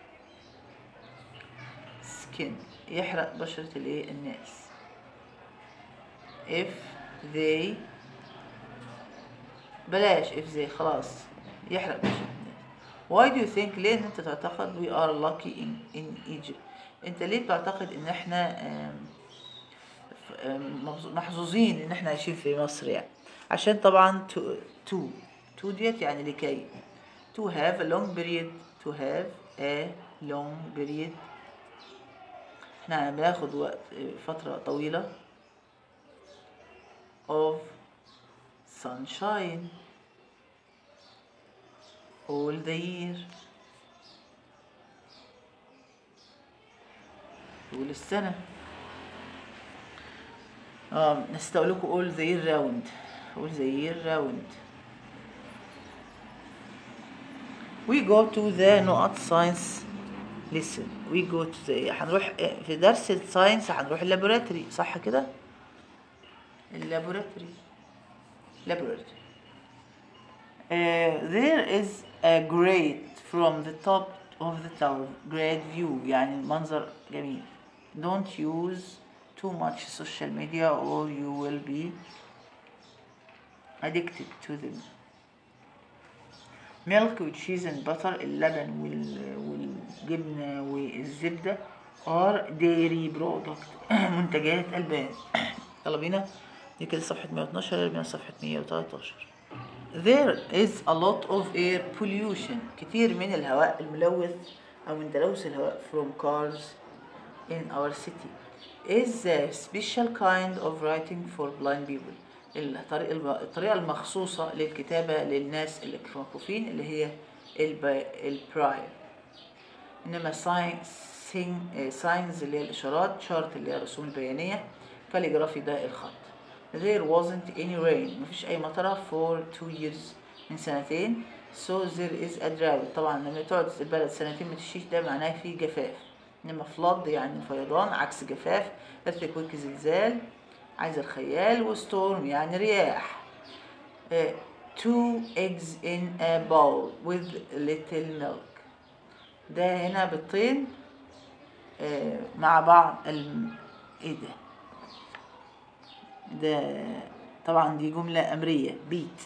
skin يحرق بشرة الايه الناس if they بلاش if they خلاص يحرق بشرة الناس why do you think ليه ان انت تعتقد we are lucky in, in Egypt انت ليه بتعتقد ان احنا آم، ف- آم، مبسو- محظوظين ان احنا عايشين في مصر يعني عشان طبعا to to to ديت يعني لكي to have a long period to have a long period احنا بناخد وقت فترة طويلة of sunshine all the year طول السنة اه نسيت اقول لكم all the year round all the year round we go to the نقط science listen we go to the هنروح في درس الساينس هنروح اللابوراتوري صح كده اللابوراتوري laboratory uh, there is a great from the top of the tower great view يعني المنظر جميل don't use too much social media or you will be addicted to them milk وتشيز and butter اللبن وال... والجبنة والزبدة are dairy product منتجات ألبان يلا بينا دي كده صفحة 112 يلا بينا صفحة 113 There is a lot of air pollution كتير من الهواء الملوث أو من تلوث الهواء from cars in our city is a special kind of writing for blind people الطريقة الطريقة المخصوصة للكتابة للناس المكفوفين اللي هي البرايل إنما ساينز اللي هي الإشارات شارت اللي هي الرسوم البيانية كاليجرافي ده الخط there wasn't any rain مفيش أي مطرة for two years من سنتين so there is a drought طبعا لما تقعد البلد سنتين ما تشيش ده معناه في جفاف إنما flood يعني فيضان عكس جفاف earthquake زلزال عايز الخيال وستورم يعني رياح uh, two eggs in a bowl with little milk ده هنا بيضتين uh, مع بعض الم... ايه ده ده طبعا دي جملة أمرية بيت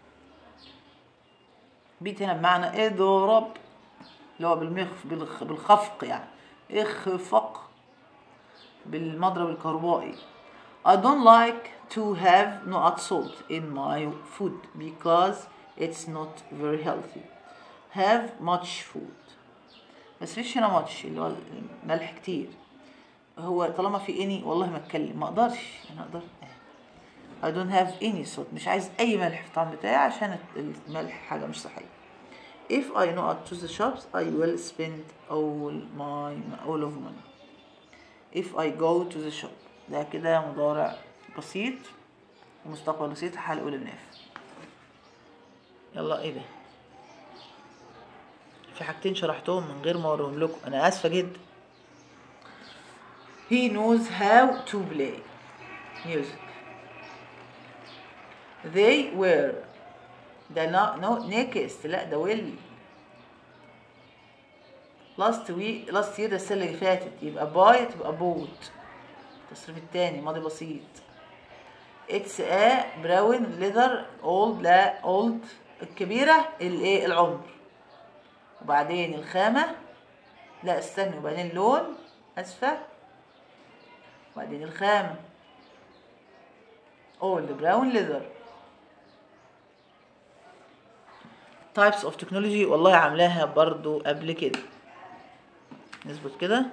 بيت هنا بمعنى اضرب اللي هو بالمخ بالخ... بالخفق يعني اخفق بالمضرب الكهربائي I don't like to have not salt in my food because it's not very healthy. Have much food. بس فيش هنا much اللي هو ملح كتير. هو طالما في any والله ما اتكلم ما اقدرش انا اقدر I don't have any salt مش عايز اي ملح في الطعام بتاعي عشان الملح حاجة مش صحية. If I not to the shops I will spend all my all of money. If I go to the shop ده كده مضارع بسيط ومستقبل بسيط حال أولى الناف يلا ايه ده في حاجتين شرحتهم من غير ما اوريهم لكم انا اسفه جدا he knows how to play music they were ده no, no next لا ده will last week last year ده السنة اللي فاتت يبقى buy تبقى bought التصريف التاني ماضي بسيط اتس ا براون ليذر اولد لا اولد الكبيرة الايه العمر وبعدين الخامة لا استنى وبعدين اللون اسفة وبعدين الخامة اولد براون ليذر تايبس اوف تكنولوجي والله عاملاها برضو قبل كده نظبط كده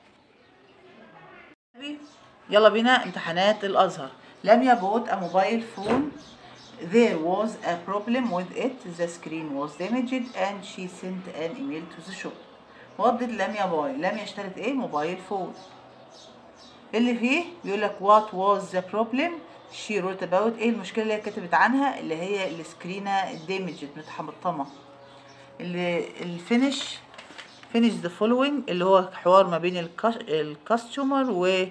يلا بينا امتحانات الازهر لم يبعد a mobile phone there was a problem with it the screen was damaged and she sent an email to the shop what did لم يباي لم يشترط ايه موبايل فون اللي فيه بيقول لك what was the problem she wrote about ايه المشكله اللي هي كتبت عنها اللي هي السكرينه damaged متحمطمه اللي الفينش finish the following اللي هو حوار ما بين الكاستمر و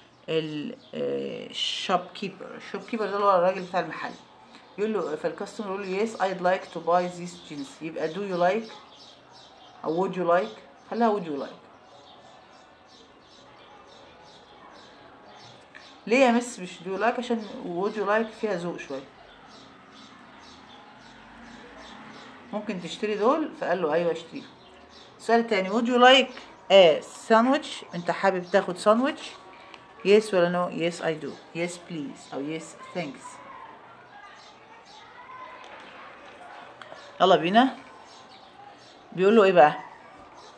الشوب كيبر الشوب كيبر ده اللي هو الراجل بتاع المحل يقول له فالكاستمر يقول له yes I'd like to buy these jeans يبقى do you like أو would you like خليها would you like ليه يا مس مش do you like عشان would you like فيها ذوق شوية ممكن تشتري دول فقال له أيوة اشتريهم السؤال التاني would you like a sandwich انت حابب تاخد ساندويتش yes ولا no yes I do yes please أو yes thanks يلا بينا بيقول له ايه بقى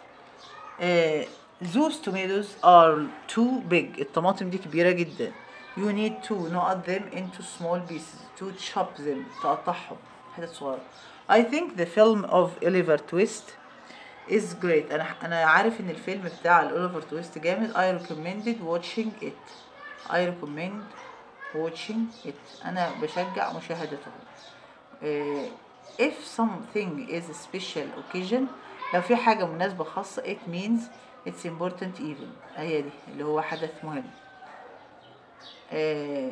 آه those tomatoes are too big الطماطم دي كبيرة جدا you need to نقط them into small pieces to chop them تقطعهم حتت صغيرة I think the film of Oliver Twist is great انا انا عارف ان الفيلم بتاع الاوليفر تويست جامد I recommended watching it I recommend watching it انا بشجع مشاهدته آه، if something is a special occasion لو في حاجة مناسبة خاصة it means it's important even هي دي اللي هو حدث مهم آه،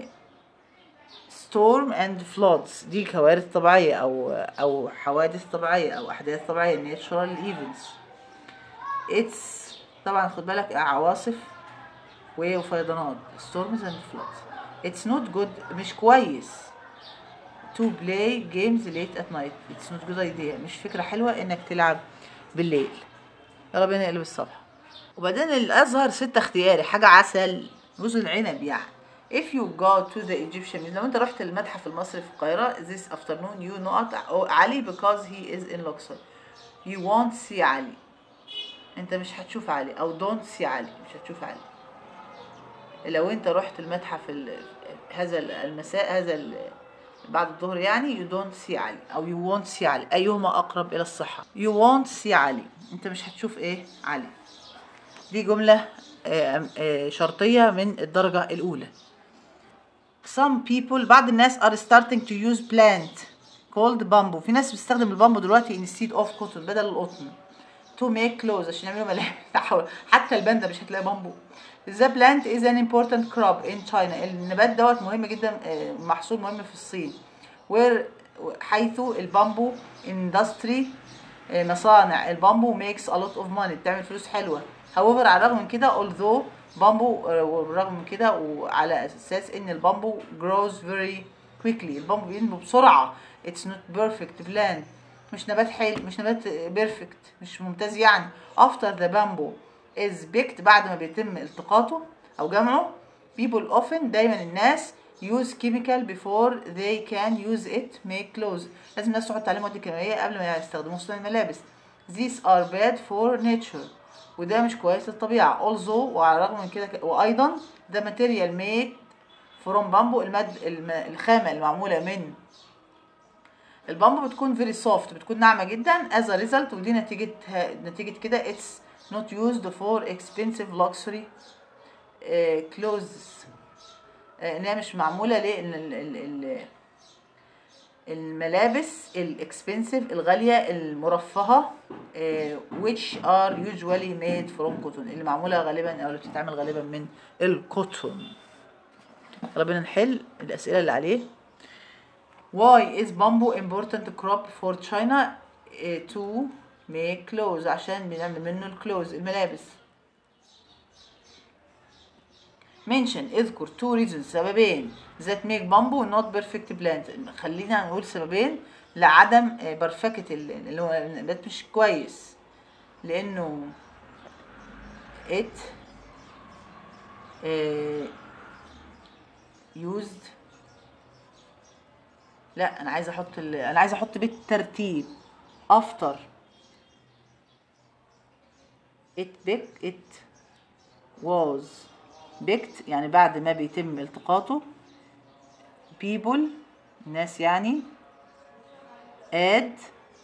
storm and floods دي كوارث طبيعية أو أو حوادث طبيعية أو أحداث طبيعية natural events it's طبعا خد بالك عواصف وفيضانات storms and floods it's not good مش كويس to play games late at night it's not good idea مش فكرة حلوة انك تلعب بالليل يلا بينا نقلب الصفحة وبعدين الازهر ست اختياري حاجة عسل رز العنب يعني if you go to the Egyptian museum لو انت رحت المتحف المصري في القاهرة this afternoon you not علي because he is in Luxor you won't see علي انت مش هتشوف علي او don't see علي مش هتشوف علي لو انت رحت المتحف ال- هذا المساء هذا ال- بعد الظهر يعني you don't see علي او you won't see علي ايهما اقرب الى الصحة you won't see علي انت مش هتشوف ايه علي دي جملة آه، آه، شرطية من الدرجة الأولى some people بعض الناس are starting to use plant called bamboo في ناس بتستخدم البامبو دلوقتي instead of cotton بدل القطن to make clothes عشان يعملوا ملابس حتى الباندا مش هتلاقي بامبو The plant is an important crop in China النبات دوت مهم جدا آه، محصول مهم في الصين where حيث البامبو industry آه، مصانع البامبو makes a lot of money بتعمل فلوس حلوة however على الرغم من كده although بامبو آه، وبالرغم من كده وعلى اساس ان البامبو grows very quickly البامبو بينمو بسرعة it's not perfect plant مش نبات حلو مش نبات بيرفكت مش ممتاز يعني after the bamboo is picked بعد ما بيتم التقاطه او جمعه people often دايما الناس use chemical before they can use it make clothes لازم الناس تحط عليه مواد كيميائية قبل ما يستخدموه صنع الملابس these are bad for nature وده مش كويس للطبيعة also وعلى الرغم من كده وأيضا the material made from bamboo الماد الم- الخامة المعمولة من البامبو بتكون very soft بتكون ناعمة جدا as a result ودي نتيجة نتيجة كده it's not used for expensive luxury uh, clothes آه، ان هي مش معمولة لان ال- ال- ال- الملابس الاكسبنسيف الغالية المرفهة آه، which are usually made from cotton اللي معمولة غالبا او اللي بتتعمل غالبا من الكوتون يلا بينا نحل الأسئلة اللي عليه Why is bamboo important crop for China eh, to make clothes عشان بنعمل منه الكلوز الملابس mention اذكر two reasons سببين that make bamboo not perfect plant خلينا نقول سببين لعدم آه، برفكة ال- اللي هو النبات مش كويس لأنه it آه، used لا انا عايزه احط ال... انا عايزه احط بالترتيب after it picked it was picked يعني بعد ما بيتم التقاطه people ناس يعني add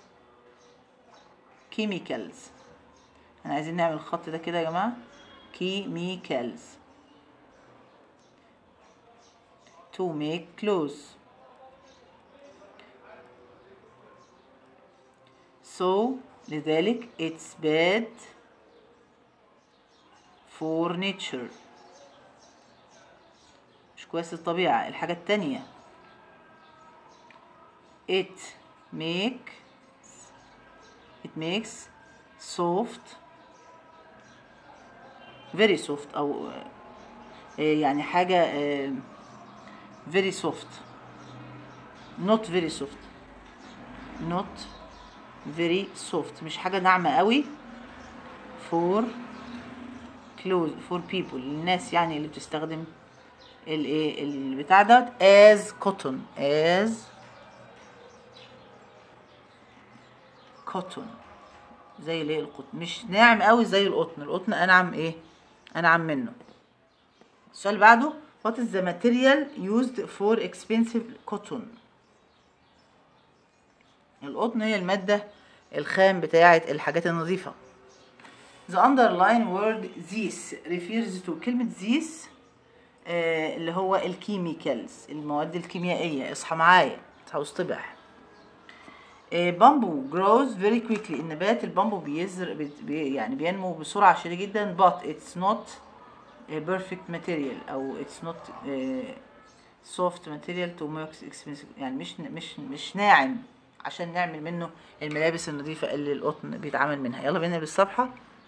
chemicals احنا عايزين نعمل الخط ده كده يا جماعه chemicals to make clothes so لذلك it's bad for nature مش كويس للطبيعة الحاجة التانية it make it makes soft very soft أو آه، يعني حاجة آه، very soft not very soft not very soft مش حاجة ناعمة قوي for clothes for people الناس يعني اللي بتستخدم الايه البتاع ده as cotton as cotton زي الايه القطن مش ناعم قوي زي القطن القطن انعم ايه انعم منه السؤال اللي بعده What is the material used for expensive cotton القطن هي المادة الخام بتاعة الحاجات النظيفة The underline word this refers to كلمة this آه اللي هو الكيميكالز المواد الكيميائية اصحى معايا هصطبح بامبو جروز فيري كويكلي النبات البامبو بيزر بي يعني بينمو بسرعة شديدة جدا but it's not a perfect material أو it's not uh, soft material to make expensive يعني مش مش مش ناعم عشان نعمل منه الملابس النظيفة اللي القطن بيتعمل منها يلا بينا بالصفحة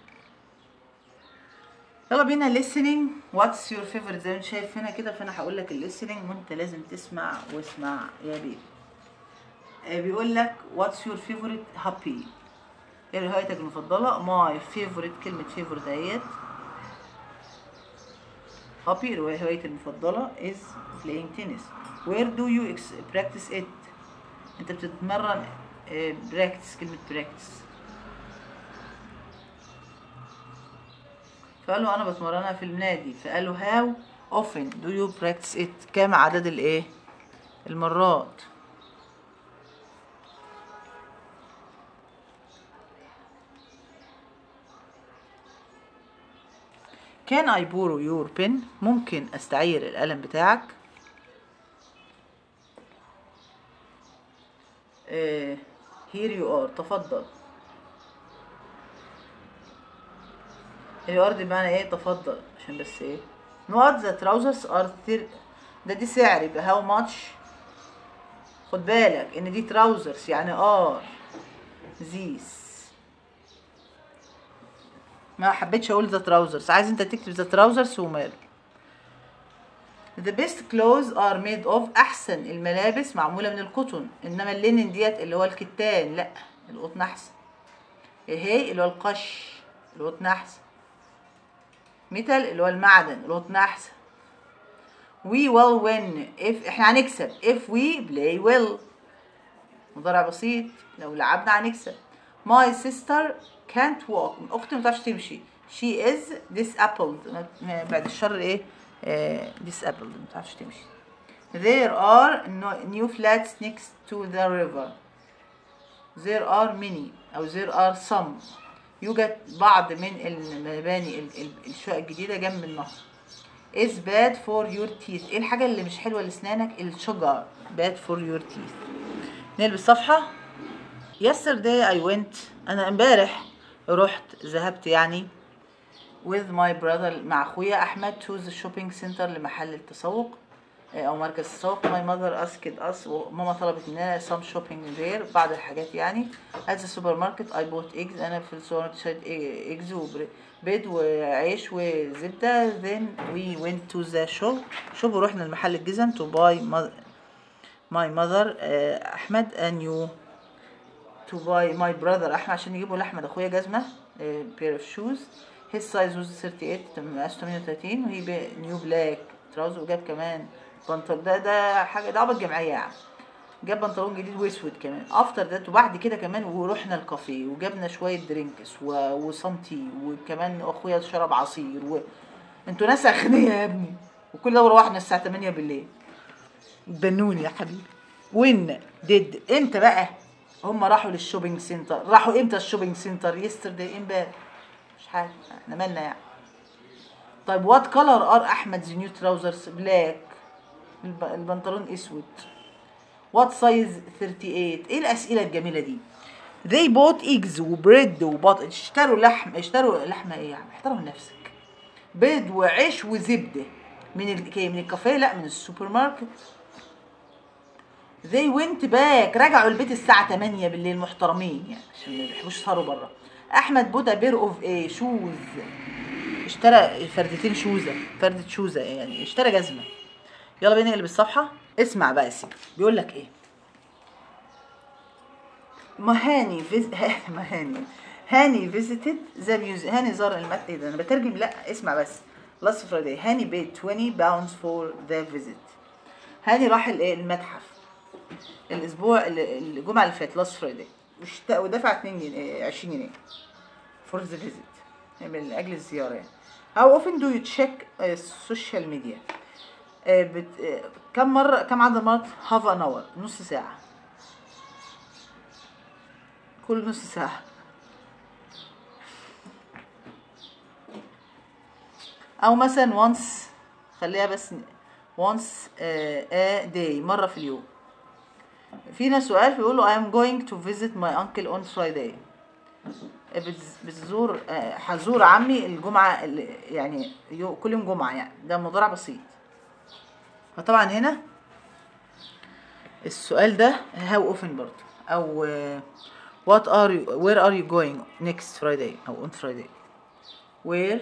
يلا بينا listening what's your favorite زي ما انت شايف هنا كده فانا هقول لك listening وانت لازم تسمع واسمع يا بيبي آه بيقول لك what's your favorite hobby ايه هوايتك المفضلة my favorite كلمة favorite اهيت hobby هوايتي المفضلة is playing tennis where do you practice it انت بتتمرن آه practice كلمة practice فقال له انا بتمرنها في النادي فقال له how often do you practice it كام عدد الايه المرات Can I borrow your pen ممكن استعير القلم بتاعك uh, here you are تفضل الار دي بمعنى ايه تفضل عشان بس ايه نقط ذا تراوزرز ار ده دي سعر يبقى هاو ماتش خد بالك ان دي تراوزرز يعني ار زيس ما حبيتش اقول ذا تراوزرز عايز انت تكتب ذا تراوزرز وماله The best clothes are made of أحسن الملابس معمولة من القطن إنما اللينن ديت اللي هو الكتان لأ القطن أحسن إيه اللي هو القش القطن أحسن ميتال اللي هو المعدن القطن أحسن We will win if إحنا هنكسب if we play well مضارع بسيط لو لعبنا هنكسب My sister can't walk أختي متعرفش تمشي She is disabled بعد الشر إيه disabled متعرفش تمشي There are new flats next to the river There are many أو there are some يوجد بعض من المباني الشقق الجديدة جنب النهر is bad for your teeth ايه الحاجة اللي مش حلوة لسنانك الشجر bad for your teeth نلبس صفحة yesterday I went أنا امبارح رحت ذهبت يعني with my brother مع أخويا أحمد to the shopping center لمحل التسوق أو مركز التسوق my mother asked us وماما طلبت مننا some shopping there بعض الحاجات يعني at the supermarket I bought eggs أنا في السوبر ماركت اشتريت eggs وبيض وعيش وزبدة then we went to the shop shop ورحنا لمحل الجزم to buy mother, my mother uh, أحمد a new to buy my brother أحمد عشان يجيبوا لأحمد أخويا جزمة uh, pair of shoes his size was 38 مقاس 38 وهي نيو بلاك تراوزر وجاب كمان بنطلون ده ده حاجه ده عبط جمعيه يعني جاب بنطلون جديد واسود كمان افتر ده وبعد كده كمان ورحنا الكافيه وجبنا شويه درينكس و... وسنتي وكمان اخويا شرب عصير و... انتوا ناس اغنياء يا ابني وكل ده روحنا الساعه 8 بالليل بنوني يا حبيبي وين ديد امتى بقى هم راحوا للشوبينج سنتر راحوا امتى الشوبينج سنتر يسترداي امبارح مش حاجه احنا مالنا يعني طيب وات كلر ار احمد نيو تراوزرز بلاك البنطلون اسود وات سايز 38 ايه الاسئله الجميله دي they bought eggs وبريد وبط اشتروا لحم اشتروا لحمه ايه يا عم احترم نفسك بيض وعيش وزبده من ال... من الكافيه لا من السوبر ماركت they went back رجعوا البيت الساعة 8 بالليل محترمين يعني عشان ما بيحبوش يسهروا بره أحمد بودا بير اوف ايه شوز اشترى فردتين شوزة فردة شوزة يعني اشترى جزمة يلا بينا نقلب الصفحة اسمع بقى يا سيدي بيقول لك ايه مهاني فيز... مهاني هاني فيزيتد ذا ميوزي هاني زار المت ايه ده انا بترجم لا اسمع بس لاست فرايداي هاني بيد 20 باوندز فور ذا فيزيت هاني راح الايه المتحف الاسبوع الجمعه اللي فاتت لاست فرايداي ودفع 2 جنيه 20 جنيه فور ذا فيزيت من اجل الزياره يعني How often do you check uh, social media آه، بت... آه، كم مرة كم عدد المرات هاف ان اور نص ساعة كل نص ساعة أو مثلا once خليها بس once آه، a day مرة في اليوم فينا سؤال بيقول له I am going to visit my uncle on Friday بتز- بتزور آه، هزور عمي الجمعة ال- يعني يو- كل يوم جمعة يعني ده مضارع بسيط فطبعا هنا السؤال ده how often برضه أو آه، what are you where are you going next Friday أو on Friday where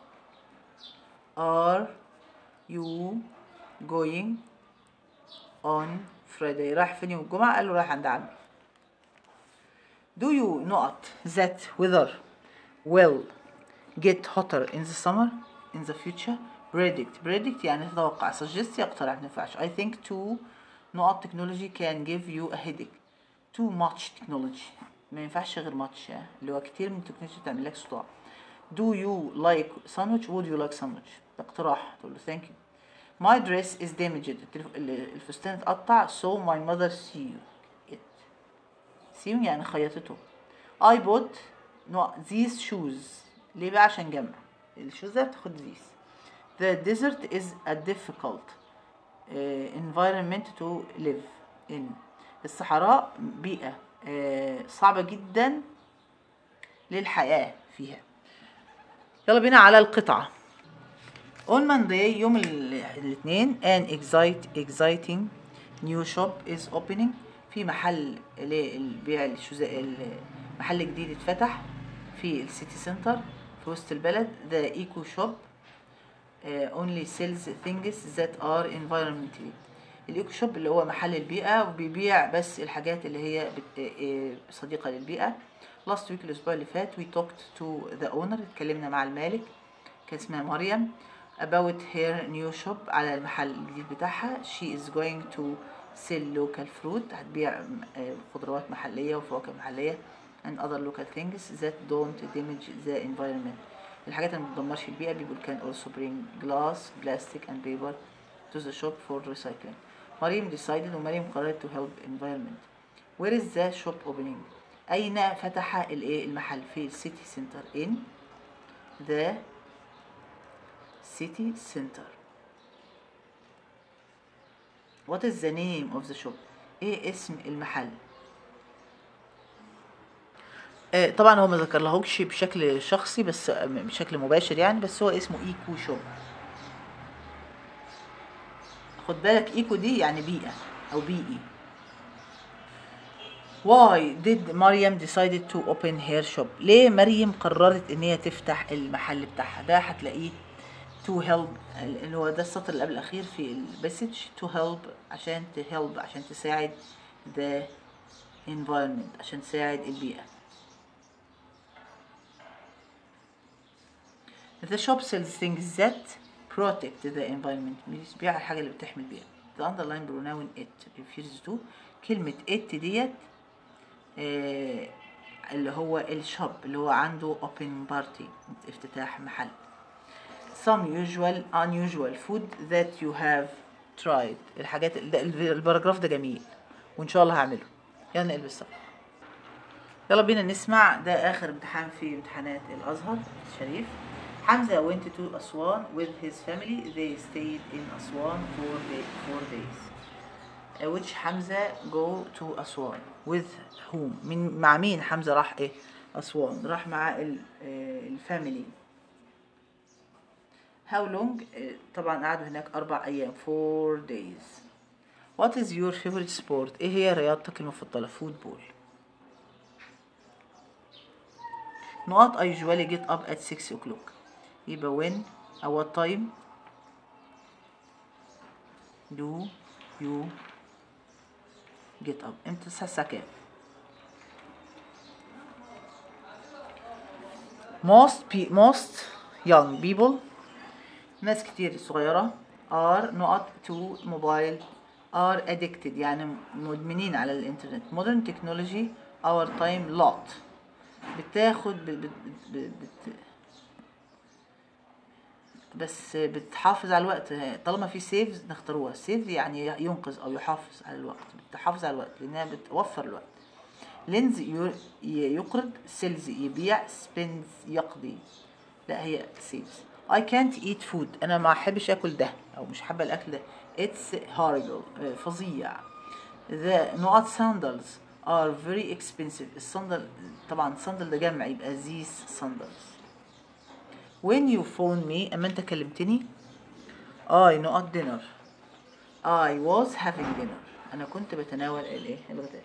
are you going on Friday رايح فين يوم الجمعة قال له رايح عند عمي Do you not that weather will get hotter in the summer in the future? Predict predict يعني تتوقع suggest يقترح ما ينفعش I think too not technology can give you a headache too much technology ما ينفعش غير much يعني. اللي هو كتير من التكنولوجيا تعمل لك صداع Do you like sandwich? Would you like sandwich? ده اقتراح تقول له thank you My dress is damaged التلف- ال- الفستان اتقطع so my mother see it سيون يعني خيطته I bought no, these shoes ليه بقى عشان جمع الشوز ده بتاخد these The desert is a difficult uh, environment to live in الصحراء بيئة uh, صعبة جدا للحياة فيها يلا بينا على القطعة On Monday يوم ال- الاثنين an excite, exciting new shop is opening في محل للبيع الشوزاء محل جديد اتفتح في السيتي سنتر في وسط البلد the eco shop uh, only sells things that are environmentally الايكو شوب اللي هو محل البيئة وبيبيع بس الحاجات اللي هي بت- آه، صديقة للبيئة last week الأسبوع اللي فات we talked to the owner اتكلمنا مع المالك كان اسمها مريم about her new shop على المحل الجديد بتاعها she is going to sell local fruit هتبيع آه، خضروات محلية وفواكه محلية and other local things that don't damage the environment الحاجات اللي ما بتدمرش البيئة people can also bring glass plastic and paper to the shop for recycling مريم decided ومريم قررت to help environment where is the shop opening أين فتح الايه المحل في السيتي سنتر in the city center what is the name of the shop ايه اسم المحل آه، طبعا هو ما ذكرلهوش بشكل شخصي بس آه، بشكل مباشر يعني بس هو اسمه ايكو شوب خد بالك ايكو دي يعني بيئة او بيئي Why did مريم decided to open her shop ليه مريم قررت ان هي تفتح المحل بتاعها ده هتلاقيه to help اللي هو ده السطر اللي قبل الاخير في المسج to help عشان to help عشان تساعد the environment عشان تساعد البيئة The shop sells things that protect the environment بيبيع الحاجة اللي بتحمي البيئة The underlying pronoun it refers to كلمة it ديت آه اللي هو الشوب اللي هو عنده open party افتتاح محل some usual unusual food that you have tried الحاجات ده الباراجراف ده جميل وان شاء الله هعمله يلا نلبس صح يلا بينا نسمع ده اخر امتحان في امتحانات الازهر الشريف حمزة went to Aswan with his family they stayed in Aswan for day, four days uh, which حمزة go to Aswan with whom من مع مين حمزة راح ايه أسوان راح مع ال- آه، الفاميلي how long آه، طبعا قعدوا هناك أربع أيام four days what is your favorite sport ايه هي رياضتك المفضلة فوتبول نقط I usually get up at 6 o'clock يبقى when أو what time do you get up امتى الساعة الساعة كام most pe- most young people ناس كتير صغيرة are not to mobile are addicted يعني مدمنين على الانترنت modern technology our time lot بتاخد ب- ب- ب- بت بس بتحافظ على الوقت طالما في سيف نختاروها سيف يعني ينقذ او يحافظ على الوقت بتحافظ على الوقت لانها بتوفر الوقت لينز يو- ي- يقرض سيلز يبيع سبينز يقضي لا هي سيلز I can't eat food انا ما احبش اكل ده او مش حابه الاكل ده it's horrible آه، فظيع the نقط sandals are very expensive الصندل طبعا صندل ده جمع يبقى these sandals when you phone me اما انت كلمتني I نقط dinner I was having dinner انا كنت بتناول الايه الغداء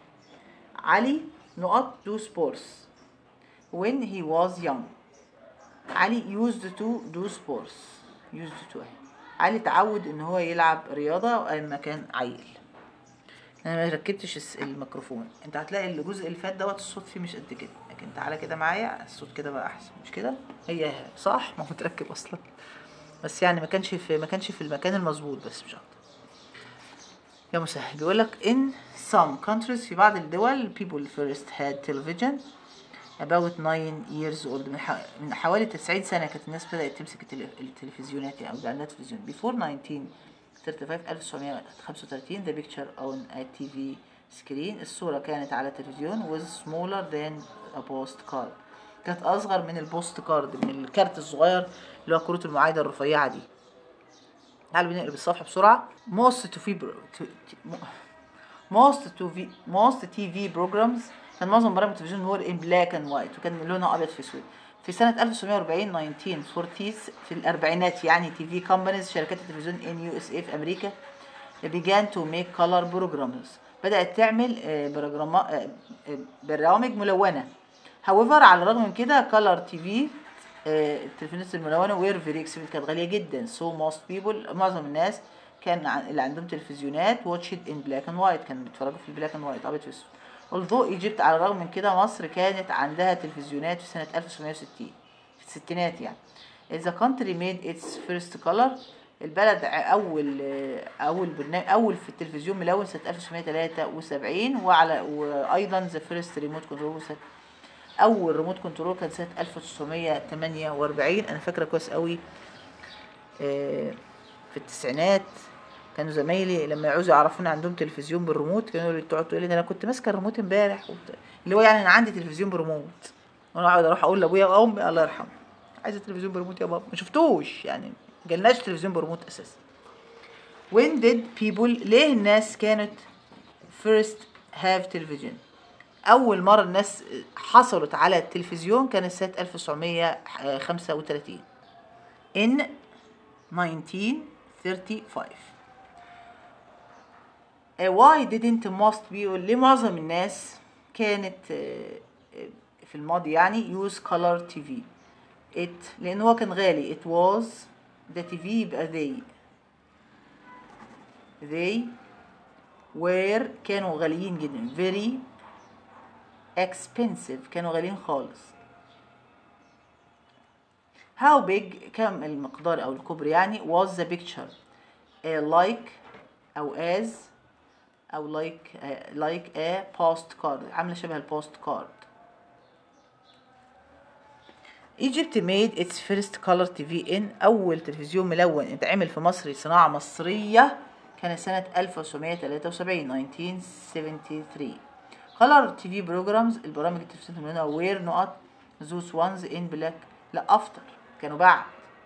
علي نقط do sports when he was young علي used to do sports used to اهي علي تعود ان هو يلعب رياضة اما كان عيل انا ما ركبتش الس- الميكروفون انت هتلاقي الجزء اللي فات دوت الصوت فيه مش قد كده لكن تعالى كده معايا الصوت كده بقى احسن مش كده هي صح ما هو متركب اصلا بس يعني ما كانش في ما كانش في المكان المظبوط بس مش اكتر يا مسهل بيقول لك in some countries في بعض الدول people first had television about 9 years old من, ح... من حوالي 90 سنة كانت الناس بدأت تمسك التل... التلفزيونات يعني أو يبقى عندها تلفزيون before 1935 1935 the picture on a TV screen الصورة كانت على التلفزيون was smaller than a postcard كانت أصغر من البوست كارد من الكارت الصغير اللي هو كروت المعايدة الرفيعة دي تعالوا بنقلب الصفحة بسرعة most to في to... to... most to في most TV programs كان معظم برامج التلفزيون هو in black and white وكان لونها أبيض في أسود في سنة 1940 1940s في الأربعينات يعني تي في companies شركات التلفزيون in USA في أمريكا began to make color programs بدأت تعمل آه، برجرام- آه، آه، برامج ملونة however على الرغم من كده color TV آه، التلفزيونات الملونة were very expensive كانت غالية جدا so most people معظم الناس كان ع- اللي عندهم تلفزيونات watched in black and white كانوا بيتفرجوا في البلاك اند وايت ابيض واسود although Egypt على الرغم من كده مصر كانت عندها تلفزيونات في سنة 1960 في الستينات يعني the country made its first color البلد ع- أول أول برنامج أول في التلفزيون ملون سنة 1973 وعلى وأيضا the first remote control سنة أول ريموت كنترول كان سنة 1948 أنا فاكرة كويس قوي آه، في التسعينات كانوا زمايلي لما يعوزوا يعرفوني عندهم تلفزيون بالريموت كانوا يقولوا- تقعد تقول لي ده انا كنت ماسكه الريموت امبارح وبت- اللي هو يعني انا عندي تلفزيون بريموت وانا اقعد اروح اقول لابويا وامي الله يرحمه عايزه تلفزيون بريموت يا بابا ما شفتوش يعني ما جالناش تلفزيون بريموت اساسا when did people ليه الناس كانت first have television اول مره الناس حصلت على التلفزيون كانت سنه 1935 in 1935 Uh, why didn't most people ليه معظم الناس كانت uh, uh, في الماضي يعني use color TV it لان هو كان غالي it was ده TV يبقى they they were كانوا غاليين جدا very expensive كانوا غاليين خالص how big كم المقدار او الكبر يعني was the picture uh, like او as او like uh, like a postcard عامله شبه البوست كارد Egypt made its first color TV in أول تلفزيون ملون اتعمل في مصر صناعة مصرية كانت سنة 1973 1973 color TV programs البرامج التلفزيونية الملونة were نقط those ones in black لا after كانوا بعد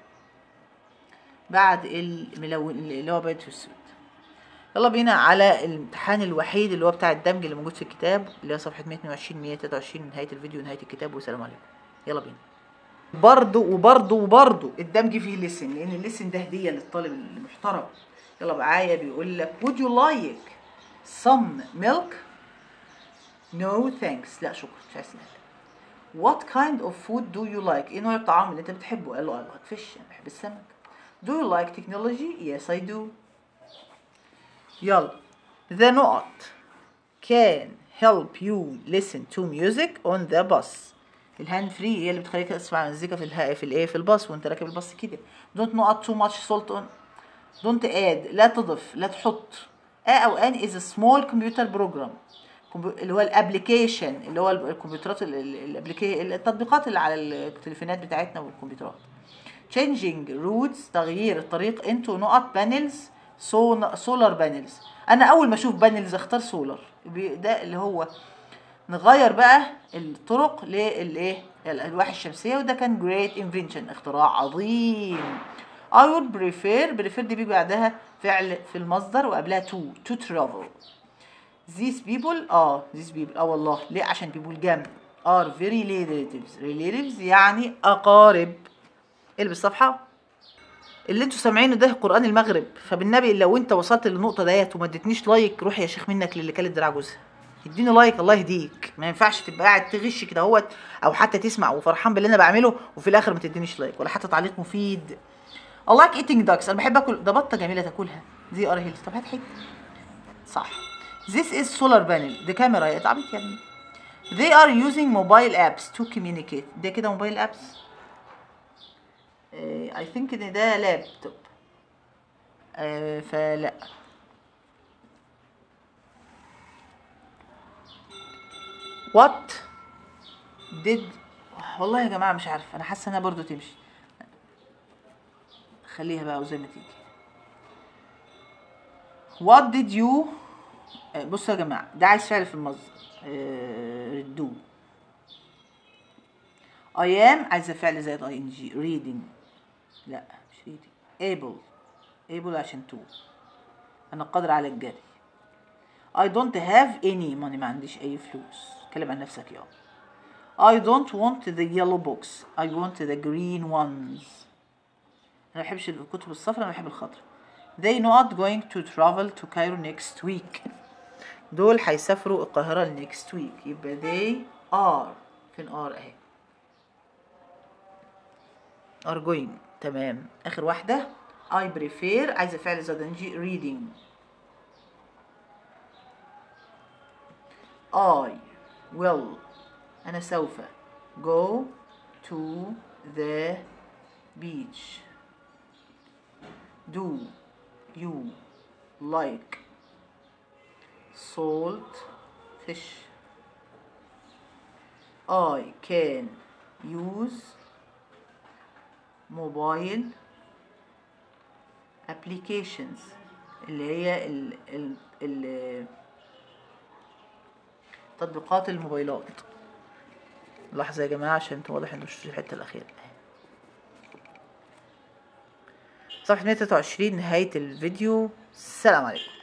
بعد الملون اللي هو أبيض وأسود يلا بينا على الامتحان الوحيد اللي هو بتاع الدمج اللي موجود في الكتاب اللي هي صفحة 122 123 نهاية الفيديو نهاية الكتاب والسلام عليكم يلا بينا برضو وبرضو وبرضو الدمج فيه لسن لان اللسن ده هدية للطالب المحترم يلا معايا بيقول لك would you like some milk no thanks لا شكرا مش عايز ملك what kind of food do you like ايه نوع الطعام اللي انت بتحبه قال له I like fish انا بحب السمك do you like technology yes I do يلا the نقط can help you listen to music on the bus الهاند فري هي اللي بتخليك تسمع مزيكا في الها في الايه في الباص وانت راكب الباص كده don't نقط too much salt on don't add لا تضف لا تحط a او ان is a small computer program كمبيو- اللي هو الابلكيشن اللي هو الكمبيوترات ال- ال- الابليكي التطبيقات اللي على التليفونات بتاعتنا والكمبيوترات changing routes تغيير الطريق into نقط panels solar panels انا اول ما اشوف بانلز اختار سولار ده اللي هو نغير بقى الطرق للايه الالواح الشمسيه وده كان great invention اختراع عظيم I would prefer prefer دي بيجي بعدها فعل في المصدر وقبلها to to travel these people اه these people اه والله ليه عشان people جمع are very relatives relatives يعني اقارب البس صفحه اللي انتوا سامعينه ده قران المغرب فبالنبي لو انت وصلت للنقطه ديت وما اديتنيش لايك روح يا شيخ منك للي كانت دراع جوزها اديني لايك الله يهديك ما ينفعش تبقى قاعد تغش كده اهوت او حتى تسمع وفرحان باللي انا بعمله وفي الاخر ما تدينيش لايك ولا حتى تعليق مفيد I like eating ducks انا بحب اكل ده بطه جميله تاكلها دي ار هيلز طب هات حته صح This is solar panel دي كاميرا يا تعبيط يا ابني They are using mobile apps to communicate ده كده موبايل ابس I think ان ده لابتوب آه فلا What did والله يا جماعة مش عارفة أنا حاسة إنها برضو تمشي خليها بقى وزي ما تيجي What did you آه، بصوا يا جماعة ده عايز فعل في المصدر آه، do I am عايزة فعل زائد ing reading لا مش reading able able عشان to أنا قادر على الجري I don't have any money ما عنديش أي فلوس اتكلم عن نفسك يا I don't want the yellow books I want the green ones أنا ما بحبش الكتب الصفراء أنا بحب الخضراء They not going to travel to Cairo next week دول هيسافروا القاهرة next week يبقى they are فين are اهي are going تمام آخر واحدة I prefer عايزة فعل زائد نجي reading I will أنا سوف go to the beach do you like salt fish I can use mobile applications اللي هي ال ال ال تطبيقات الموبايلات لحظة يا جماعة عشان واضح انه مش الحتة الأخيرة صفحة 123 نهاية الفيديو السلام عليكم